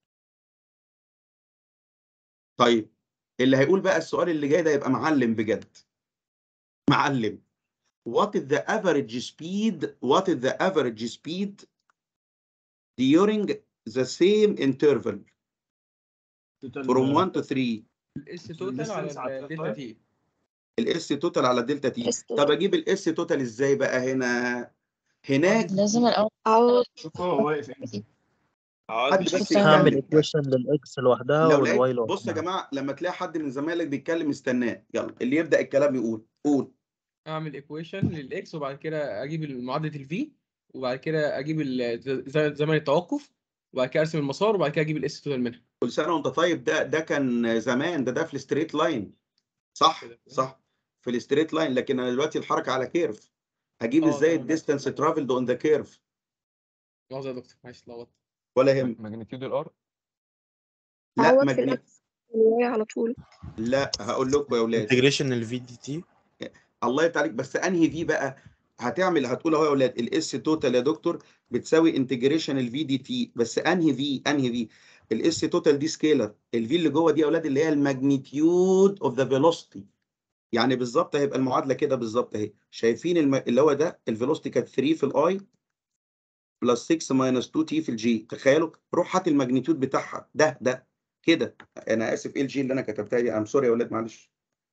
طيب اللي هيقول بقى السؤال اللي جاي ده يبقى معلم بجد معلم what is the average speed what is the average speed during the same interval from 1 to 3 الاس توتال distance على على الدلتا التلاتة. تي الاس توتال على دلتا تي اس طب اجيب الاس توتال ازاي بقى هنا هناك لازم الأول أعوض شوف هو واقف امتى عاوز حد بس بس هعمل يتكلم ايكويشن للاكس لوحدها لو والواي لقيت بص يا لوحدها جماعه لما تلاقي حد من زمايلك بيتكلم استناه يلا اللي يبدا الكلام يقول قول اعمل ايكويشن للاكس وبعد كده اجيب معادله الفي وبعد كده اجيب ال- ز- زمن التوقف وبعد كده ارسم المسار وبعد كده اجيب الاس توتال منها كل سنه وانت طيب ده ده كان زمان ده ده في الستريت لاين صح كده. صح في الستريت لاين لكن انا دلوقتي الحركه على كيرف هجيب اه ازاي تمام. الديستانس ترافلد اون ذا كيرف مؤاخذه يا دكتور معلش اتلخبطت ولا يهم ماجنتيود الار لا أعوض في مجني الأكس والواي على طول لا هقول لكم يا اولاد انتجريشن الفي دي تي الله يفتح عليك بس انهي في بقى هتعمل هتقول اهو يا اولاد الاس توتال يا دكتور بتساوي انتجريشن الفي دي تي بس انهي في انهي في الاس توتال دي سكيلر الفي اللي جوه دي يا اولاد اللي هي الماجنتيود اوف ذا فيلوسيتي يعني بالظبط هيبقى المعادله كده بالظبط اهي شايفين الم... اللي هو ده الفيلوسيتي كانت 3 في الاي بلس 6 ماينس 2 تي في الجي تخيلوا روح هات الماجنتيود بتاعها ده ده كده انا اسف ايه الجي اللي انا كتبتها دي ام سوري يا اولاد معلش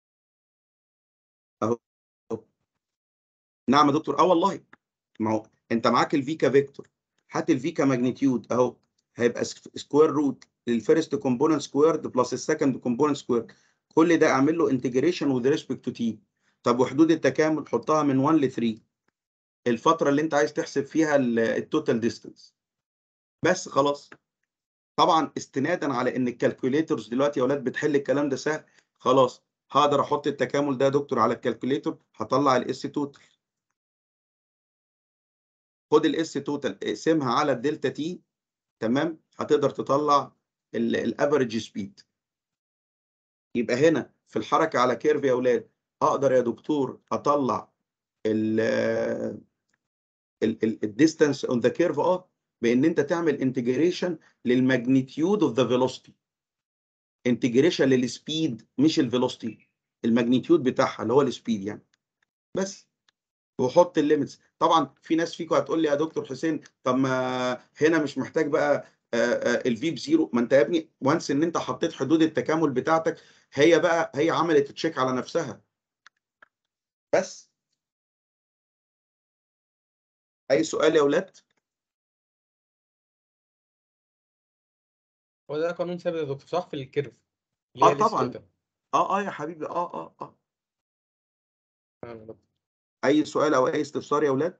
اهو نعم يا دكتور اه والله ما هو انت معاك الفي كفيكتور هات الفي كماجنتيود اهو هيبقى سكوير روت للفيرست كومبوننت سكويرد بلس السكند كومبوننت سكويرد كل ده اعمل له انتجريشن وذ ريسبكت تو تي طب وحدود التكامل حطها من 1 ل 3 الفتره اللي انت عايز تحسب فيها التوتال ديستانس بس خلاص طبعا استنادا على ان الكالكوليترز دلوقتي يا اولاد بتحل الكلام ده سهل خلاص هقدر احط التكامل ده يا دكتور على الكالكوليتر هطلع الاس توتال خد الاس توتال اقسمها على الدلتا تي تمام هتقدر تطلع الافريج سبيد يبقى هنا في الحركه على كيرف يا اولاد اقدر يا دكتور اطلع ال الديستانس اون ذا كيرف اه بان انت تعمل انتجريشن للماجنتيود اوف ذا فيلوسيتي انتجريشن للسبيد مش الفيلوسيتي الماجنتيود بتاعها اللي هو السبيد يعني بس وحط الليميتس طبعا في ناس فيكم هتقول لي يا دكتور حسين طب ما هنا مش محتاج بقى الفي بزيرو ما انت يا ابني وانس ان انت حطيت حدود التكامل بتاعتك هي بقى هي عملت تشيك على نفسها بس اي سؤال يا اولاد هو ده قانون ثابت يا دكتور صح في الكيرف اللي هي اه طبعا الاس توتال. اه اه يا حبيبي اه اه اه تمام يا دكتور. اي سؤال او اي استفسار يا اولاد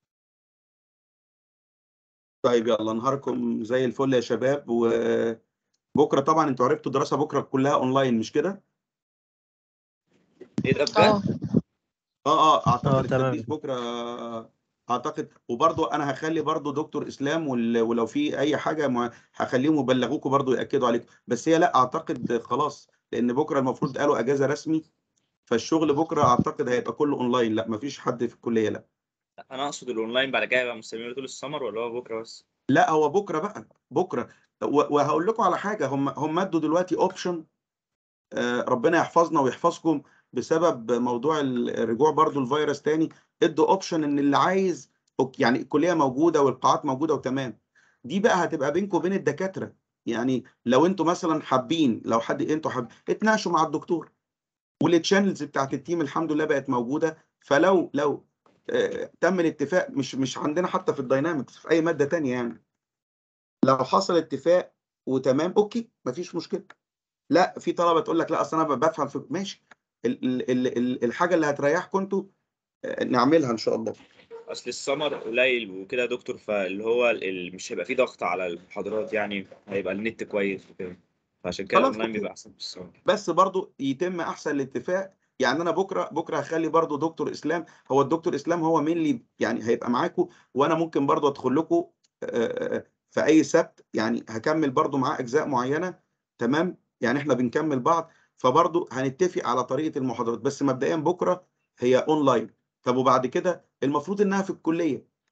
طيب يلا نهاركم زي الفل يا شباب وبكره طبعا انتوا عرفتوا الدراسه بكره كلها اونلاين مش كده ايه ده بجد؟ اه اه اه اعتقد اه تمام التدريس بكره اعتقد وبرضو انا هخلي برضو دكتور اسلام وال- ولو في اي حاجه ما هخليهم يبلغوكم برضو ياكدوا عليكم بس هي لا اعتقد خلاص لان بكره المفروض قالوا اجازه رسمي فالشغل بكره اعتقد هيبقى كله اونلاين لا مفيش حد في الكليه لا انا اقصد الاونلاين بعد كده يبقى مستمر طول السمر ولا هو بكره بس؟ لا هو بكره بقى بكره و- وهقول لكم على حاجه هم هم ادوا دلوقتي اوبشن ربنا يحفظنا ويحفظكم بسبب موضوع ال- الرجوع برضو الفيروس تاني ادوا اوبشن ان اللي عايز أوك- يعني الكليه موجوده والقاعات موجوده وتمام دي بقى هتبقى بينكم وبين الدكاتره يعني لو انتوا مثلا حابين لو حد انتوا حابين اتناقشوا مع الدكتور والتشانلز بتاعت التيم الحمد لله بقت موجوده فلو لو آه، تم الاتفاق مش مش عندنا حتى في الداينامكس في اي ماده تانية يعني لو حصل اتفاق وتمام اوكي مفيش مشكله لا في طلبه تقول لك لا اصل انا بفهم في ماشي ال ال ال ال الحاجه اللي هتريحكم انتوا آه، نعملها ان شاء الله اصل السمر قليل وكده يا دكتور فاللي هو ال- ال- مش هيبقى فيه ضغط على المحاضرات يعني هيبقى النت كويس وكده فعشان كده خلاص الاونلاين اوكي بيبقى احسن في السمر بس برضو يتم احسن الاتفاق يعني انا بكره بكره هخلي برضو دكتور اسلام هو الدكتور اسلام هو مين اللي يعني هيبقى معاكم وانا ممكن برضو ادخل لكم آه، آه، في اي سبت يعني هكمل برضو معاه اجزاء معينه تمام يعني احنا بنكمل بعض فبرضو هنتفق على طريقه المحاضرات بس مبدئيا بكره هي اونلاين طب وبعد كده المفروض انها في الكليه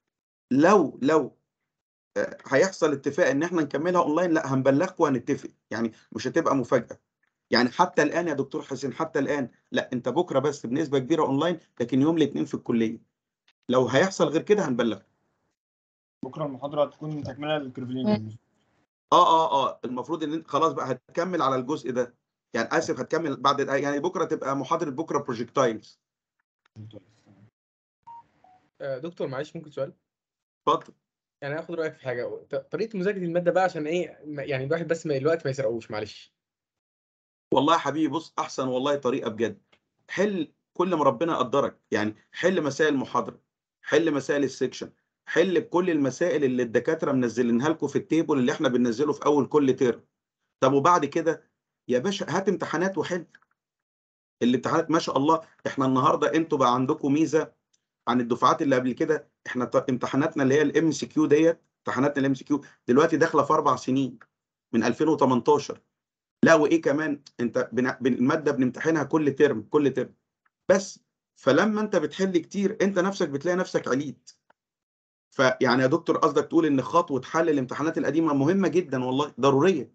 لو لو آه، هيحصل اتفاق ان احنا نكملها اونلاين لا هنبلغكم وهنتفق يعني مش هتبقى مفاجاه يعني حتى الان يا دكتور حسين حتى الان لا انت بكره بس بنسبه كبيره اونلاين لكن يوم الاثنين في الكليه لو هيحصل غير كده هنبلغ بكره المحاضره هتكون تكمله للكرفلين اه اه اه المفروض ان انت خلاص بقى هتكمل على الجزء ده يعني اسف هتكمل بعد يعني بكره تبقى محاضره بكره بروجكتايلز آه، دكتور معلش ممكن سؤال اتفضل يعني اخد رايك في حاجه ط- طريقه مذاكره الماده بقى عشان ايه ما- يعني الواحد بس ما الوقت ما يسرقوش معلش والله يا حبيبي بص احسن والله طريقه بجد حل كل ما ربنا قدرك يعني حل مسائل المحاضره حل مسائل السكشن حل كل المسائل اللي الدكاتره منزلينها لكم في التيبل اللي احنا بننزله في اول كل ترم طب وبعد كده يا باشا هات امتحانات وحل الامتحانات ما شاء الله احنا النهارده انتوا بقى عندكم ميزه عن الدفعات اللي قبل كده احنا ط- امتحاناتنا اللي هي الام سي كيو ديت امتحاناتنا الام سي كيو دلوقتي داخله في اربع سنين من 2018 لا وايه كمان انت بن... بن... الماده بنمتحنها كل ترم كل ترم بس فلما انت بتحل كتير انت نفسك بتلاقي نفسك عليت فيعني يا دكتور قصدك تقول ان خطوه حل الامتحانات القديمه مهمه جدا والله ضروريه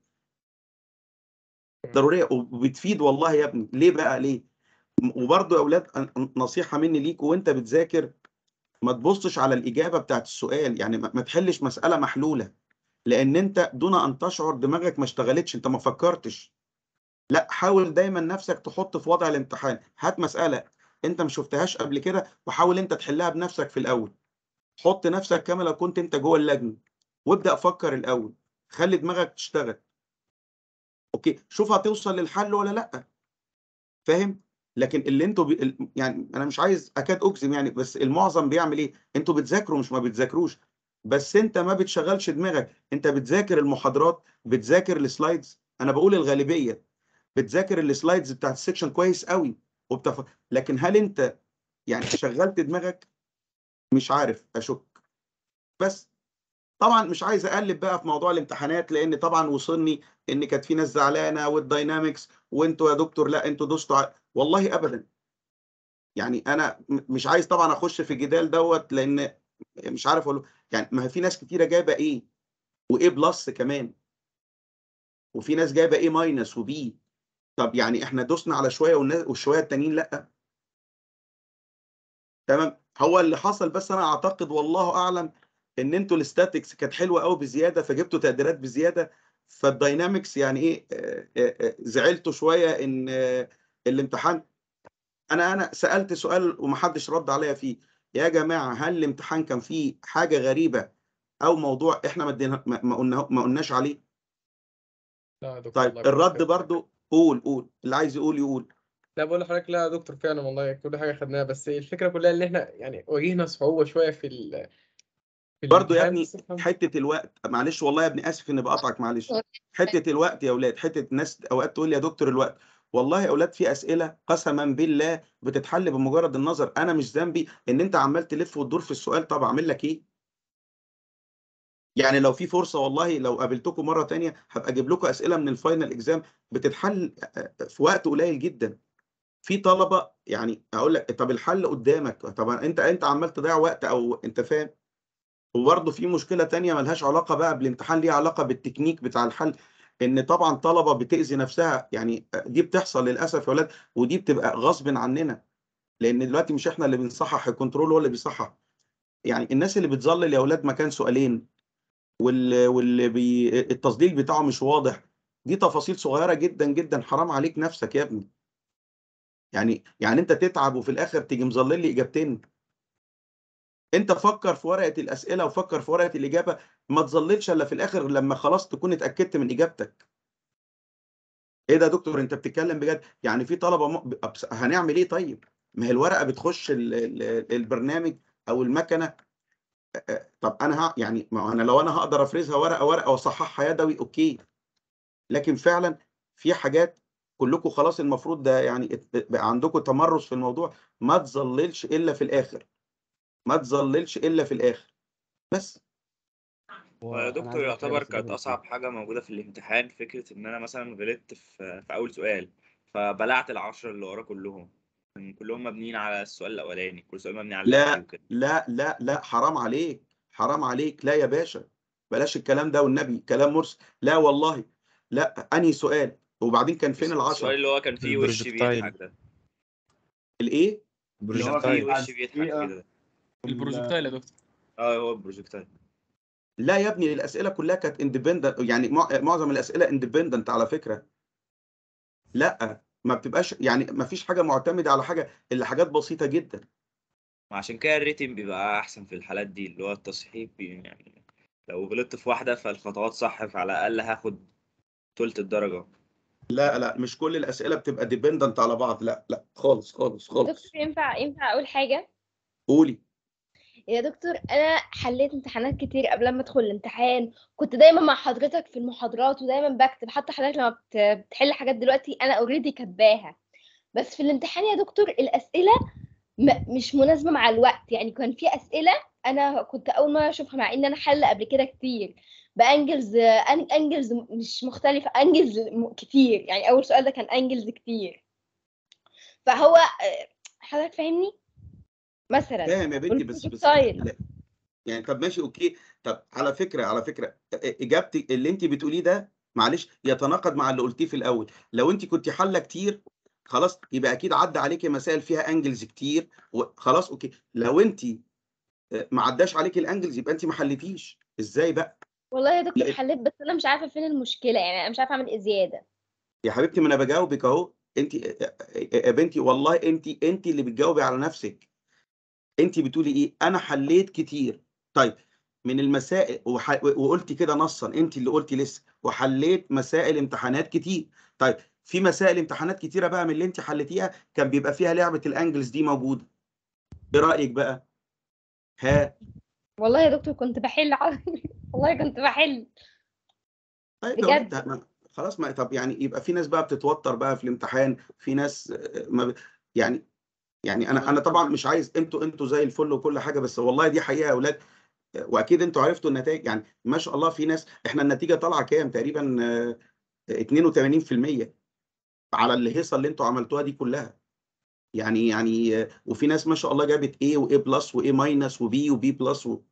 ضروريه وبتفيد والله يا ابني ليه بقى ليه وبرضه يا اولاد أن- نصيحه مني ليك وانت بتذاكر ما تبصش على الاجابه بتاعت السؤال يعني ما ما تحلش مساله محلوله لان انت دون ان تشعر دماغك ما اشتغلتش انت ما فكرتش لا حاول دايما نفسك تحط في وضع الامتحان هات مساله انت ما شفتهاش قبل كده وحاول انت تحلها بنفسك في الاول حط نفسك كما لو كنت انت جوه اللجنه وابدا فكر الاول خلي دماغك تشتغل اوكي شوف هتوصل للحل ولا لا فاهم لكن اللي انتوا بي... ال- يعني انا مش عايز اكاد اجزم يعني بس المعظم بيعمل ايه انتوا بتذاكروا مش ما بتذاكروش بس انت ما بتشغلش دماغك انت بتذاكر المحاضرات بتذاكر السلايدز انا بقول الغالبيه بتذاكر السلايدز بتاعت السكشن كويس قوي وبتف... لكن هل انت يعني شغلت دماغك مش عارف اشك بس طبعا مش عايز اقلب بقى في موضوع الامتحانات لان طبعا وصلني ان كانت في ناس زعلانه والداينامكس وانتوا يا دكتور لا انتوا دوستوا ع... والله ابدا يعني انا م- مش عايز طبعا اخش في الجدال دوت لان مش عارف اقول يعني ما هي في ناس كتيره جايبه ايه وايه بلس كمان وفي ناس جايبه ايه ماينس وبي طب يعني احنا دوسنا على شويه والناس والشويه التانيين لا تمام هو اللي حصل بس انا اعتقد والله اعلم ان انتوا الاستاتكس كانت حلوه قوي بزياده فجبتوا تقديرات بزياده فالداينامكس يعني ايه آه، آه، آه، زعلتوا شويه ان آه، الامتحان انا انا سالت سؤال ومحدش رد عليا فيه يا جماعه هل الامتحان كان فيه حاجه غريبه او موضوع احنا ما ادينا- ما ما قلنا ما قلناش عليه لا يا دكتور طيب والله الرد كويس. برضو قول قول اللي عايز يقول يقول لا بقول لحضرتك لا يا دكتور فعلا والله كل حاجه خدناها بس الفكره كلها ان احنا يعني واجهنا صعوبه شويه في ال في برضو يا الامتحان ابني بس الحمد- حته الوقت معلش والله يا ابني اسف اني بقطعك معلش حته الوقت يا اولاد حته الناس اوقات تقول لي يا دكتور الوقت والله يا اولاد في اسئله قسما بالله بتتحل بمجرد النظر انا مش ذنبي ان انت عمال تلف وتدور في السؤال طب اعمل لك ايه يعني لو في فرصه والله لو قابلتكم مره تانية هبقى اجيب لكم اسئله من الفاينل اكزام بتتحل في وقت قليل جدا في طلبه يعني اقول لك طب الحل قدامك طب انت انت عمال تضيع وقت او انت فاهم وبرضه في مشكله تانية ملهاش علاقه بقى بالامتحان ليها علاقه بالتكنيك بتاع الحل ان طبعا طلبه بتاذي نفسها يعني دي بتحصل للاسف يا ولاد ودي بتبقى غصب عننا لان دلوقتي مش احنا اللي بنصحح الكنترول هو اللي بيصحح يعني الناس اللي بتظلل يا اولاد مكان سؤالين واللي واللي بي التصديق بتاعه مش واضح دي تفاصيل صغيره جدا جدا حرام عليك نفسك يا ابني يعني يعني انت تتعب وفي الاخر تيجي مظلل لي اجابتين انت فكر في ورقه الاسئله وفكر في ورقه الاجابه ما تظللش الا في الاخر لما خلاص تكون اتاكدت من اجابتك ايه ده يا دكتور انت بتتكلم بجد يعني في طلبه م... أبس- هنعمل ايه طيب ما هي الورقه بتخش ال... ال... البرنامج او المكنه طب انا ها يعني ما هو انا لو انا هقدر افرزها ورقه ورقه واصححها يدوي اوكي لكن فعلا في حاجات كلكم خلاص المفروض ده يعني ات- بقى عندكم تمرس في الموضوع ما تظللش الا في الاخر ما تظللش الا في الاخر بس يا دكتور يعتبر كانت أصعب حاجة موجودة في الامتحان فكرة إن أنا مثلا غلطت في, في أول سؤال فبلعت العشرة اللي ورا كلهم كان كلهم مبنيين على السؤال الأولاني كل سؤال مبني على اللي لا قبليه وكده لا لا لا حرام عليك حرام عليك لا يا باشا بلاش الكلام ده والنبي كلام مرسل لا والله لا انهي سؤال وبعدين كان فين السؤال العشرة اللي هو كان فيه وش البروجكتايل. بيضحك ده الايه اللي هو فيه بروجكتايل وش بيضحك الحقيقة كده البروجكتايل يا دكتور اه هو البروجكتايل لا يا ابني الاسئله كلها كانت اندبندنت يعني مع- معظم الاسئله اندبندنت على فكره لا ما بتبقاش يعني ما فيش حاجه معتمده على حاجه الا حاجات بسيطه جدا عشان كده الريتم بيبقى احسن في الحالات دي اللي هو التصحيح بي- يعني لو غلطت في واحده فالخطوات صح فعلى الاقل هاخد تلت الدرجه لا لا مش كل الاسئله بتبقى ديبندنت على بعض لا لا خالص خالص خالص دكتور ينفع ينفع اقول حاجه قولي يا دكتور انا حليت امتحانات كتير قبل ما ادخل الامتحان كنت دايما مع حضرتك في المحاضرات ودايما بكتب حتى حضرتك لما بت- بتحل حاجات دلوقتي انا اوريدي كاتباها بس في الامتحان يا دكتور الاسئله م- مش مناسبه مع الوقت يعني كان في اسئله انا كنت اول مره اشوفها مع ان انا حل قبل كده كتير بانجلز أن- انجلز مش مختلفه انجلز م- كتير يعني اول سؤال ده كان انجلز كتير فهو آه، حضرتك فاهمني مثلا فاهم يا بنتي بس بس والبروجكتايل. لا. يعني طب ماشي اوكي طب على فكره على فكره اجابتي اللي انت بتقوليه ده معلش يتناقض مع اللي قلتيه في الاول لو انت كنت حله كتير خلاص يبقى اكيد عدى عليكي مسائل فيها انجلز كتير وخلاص اوكي لو انت ما عداش عليكي الانجلز يبقى انت ما حليتيش ازاي بقى والله يا دكتور لا. حليت بس انا مش عارفه فين المشكله يعني انا مش عارفه اعمل ايه زياده يا حبيبتي ما انا بجاوبك اهو انت يا بنتي والله انت انت اللي بتجاوبي على نفسك انت بتقولي ايه انا حليت كتير طيب من المسائل وح... وقلتي كده نصا انت اللي قلتي لسه وحليت مسائل امتحانات كتير طيب في مسائل امتحانات كتيره بقى من اللي انت حليتيها كان بيبقى فيها لعبه الانجلز دي موجوده ايه رايك بقى ها والله يا دكتور كنت بحل على- والله كنت بحل طيب يا بجد. ولد ما- خلاص ما طب يعني يبقى في ناس بقى بتتوتر بقى في الامتحان في ناس آه، ما ب- يعني يعني انا انا طبعا مش عايز انتوا انتوا زي الفل وكل حاجه بس والله دي حقيقه يا اولاد آه، واكيد انتوا عرفتوا النتائج يعني ما شاء الله في ناس احنا النتيجه طالعه كام تقريبا آه، 82% على الهيصه اللي انتوا عملتوها دي كلها يعني يعني آه، وفي ناس ما شاء الله جابت A و A بلس و A ماينس و B و B بلس و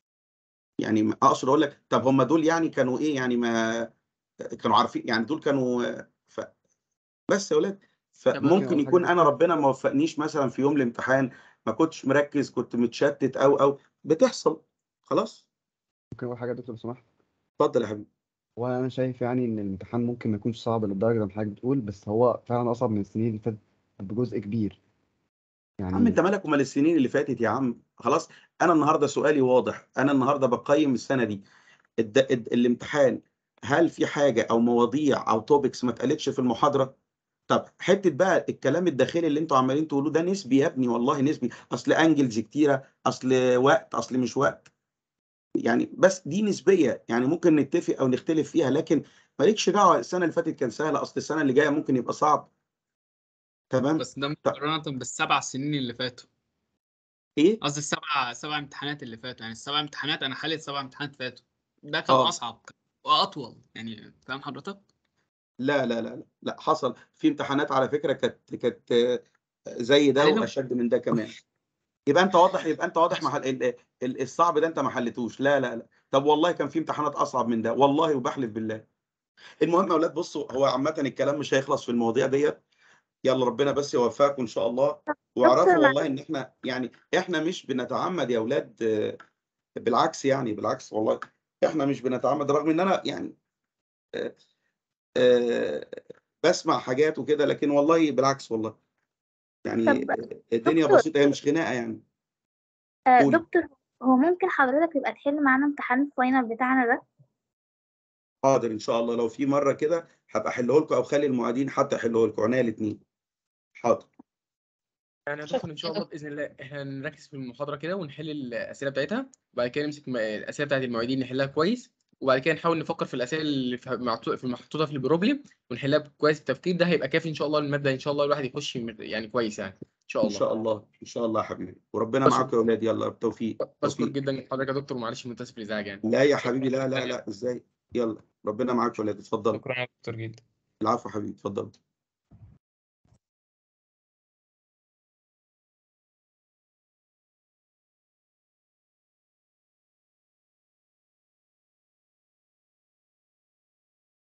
يعني ما- اقصد اقول لك طب هم دول يعني كانوا ايه يعني ما كانوا عارفين يعني دول كانوا ف... بس يا ولاد فممكن أقول يكون حاجة انا ربنا ما وفقنيش مثلا في يوم الامتحان ما كنتش مركز كنت متشتت او او بتحصل خلاص ممكن اقول حاجه يا دكتور لو سمحت اتفضل يا حبيبي وانا شايف يعني ان الامتحان ممكن ما يكونش صعب للدرجه اللي حضرتك بتقول بس هو فعلا اصعب من السنين اللي فاتت بجزء كبير يا عم يعني انت مالك ومال السنين اللي فاتت يا عم خلاص انا النهارده سؤالي واضح انا النهارده بقيم السنه دي الد... الد... الامتحان هل في حاجه او مواضيع او توبكس ما اتقالتش في المحاضره طب حته بقى الكلام الداخلي اللي انتوا عمالين تقولوه ده نسبي يا ابني والله نسبي اصل انجلز كتيره اصل وقت اصل مش وقت يعني بس دي نسبيه يعني ممكن نتفق او نختلف فيها لكن مالكش دعوه السنه اللي فاتت كان سهله اصل السنه اللي جايه ممكن يبقى صعب تمام بس ده مقارنة بالسبع سنين اللي فاتوا ايه قصدي السبع سبع امتحانات اللي فاتوا يعني السبع امتحانات انا حليت سبع امتحانات فاتوا ده كان اه اصعب واطول يعني فاهم حضرتك؟ لا لا لا لا لا حصل في امتحانات على فكره كانت كانت آه، زي ده علينا واشد من ده كمان يبقى انت واضح يبقى انت واضح محل ال- ال- الصعب ده انت ما حلتوش لا لا لا طب والله كان في امتحانات اصعب من ده والله وبحلف بالله المهم يا اولاد بصوا هو عامه الكلام مش هيخلص في المواضيع ديت يلا ربنا بس يوفقكم ان شاء الله واعرفوا دكتور والله ان احنا يعني احنا مش بنتعمد يا اولاد آه، بالعكس يعني بالعكس والله احنا مش بنتعمد رغم ان انا يعني آه، آه، بسمع حاجات وكده لكن والله بالعكس والله يعني طب الدنيا دكتور بسيطه هي مش خناقه يعني آه، قولي دكتور هو ممكن حضرتك تبقى تحل معانا امتحان الفاينل بتاعنا ده حاضر ان شاء الله لو في مره كده هبقى احله لكم او خلي المعيدين حتى يحلوه لكم عينيا الاثنين حاضر يعني هندخل ان شاء الله باذن الله احنا نركز في المحاضره كده ونحل الاسئله بتاعتها وبعد كده نمسك م- الاسئله بتاعت المعيدين نحلها كويس وبعد كده نحاول نفكر في الاسئله اللي في معطو- في محطوطه في البروبلم ونحلها كويس التفكير ده هيبقى كافي ان شاء الله الماده ان شاء الله الواحد يخش م- يعني كويس يعني ان شاء ان الله شاء الله ان شاء الله يا حبيبي وربنا بشكر معاكم يا اولاد يلا بالتوفيق بشكر توفيق جدا حضرتك يا دكتور ومعلش متاسف الازعاج يعني لا يا حبيبي لا لا لا ازاي يلا ربنا معاك يا اولاد اتفضلوا شكرا يا دكتور جدا العفو يا حبيبي اتفضلوا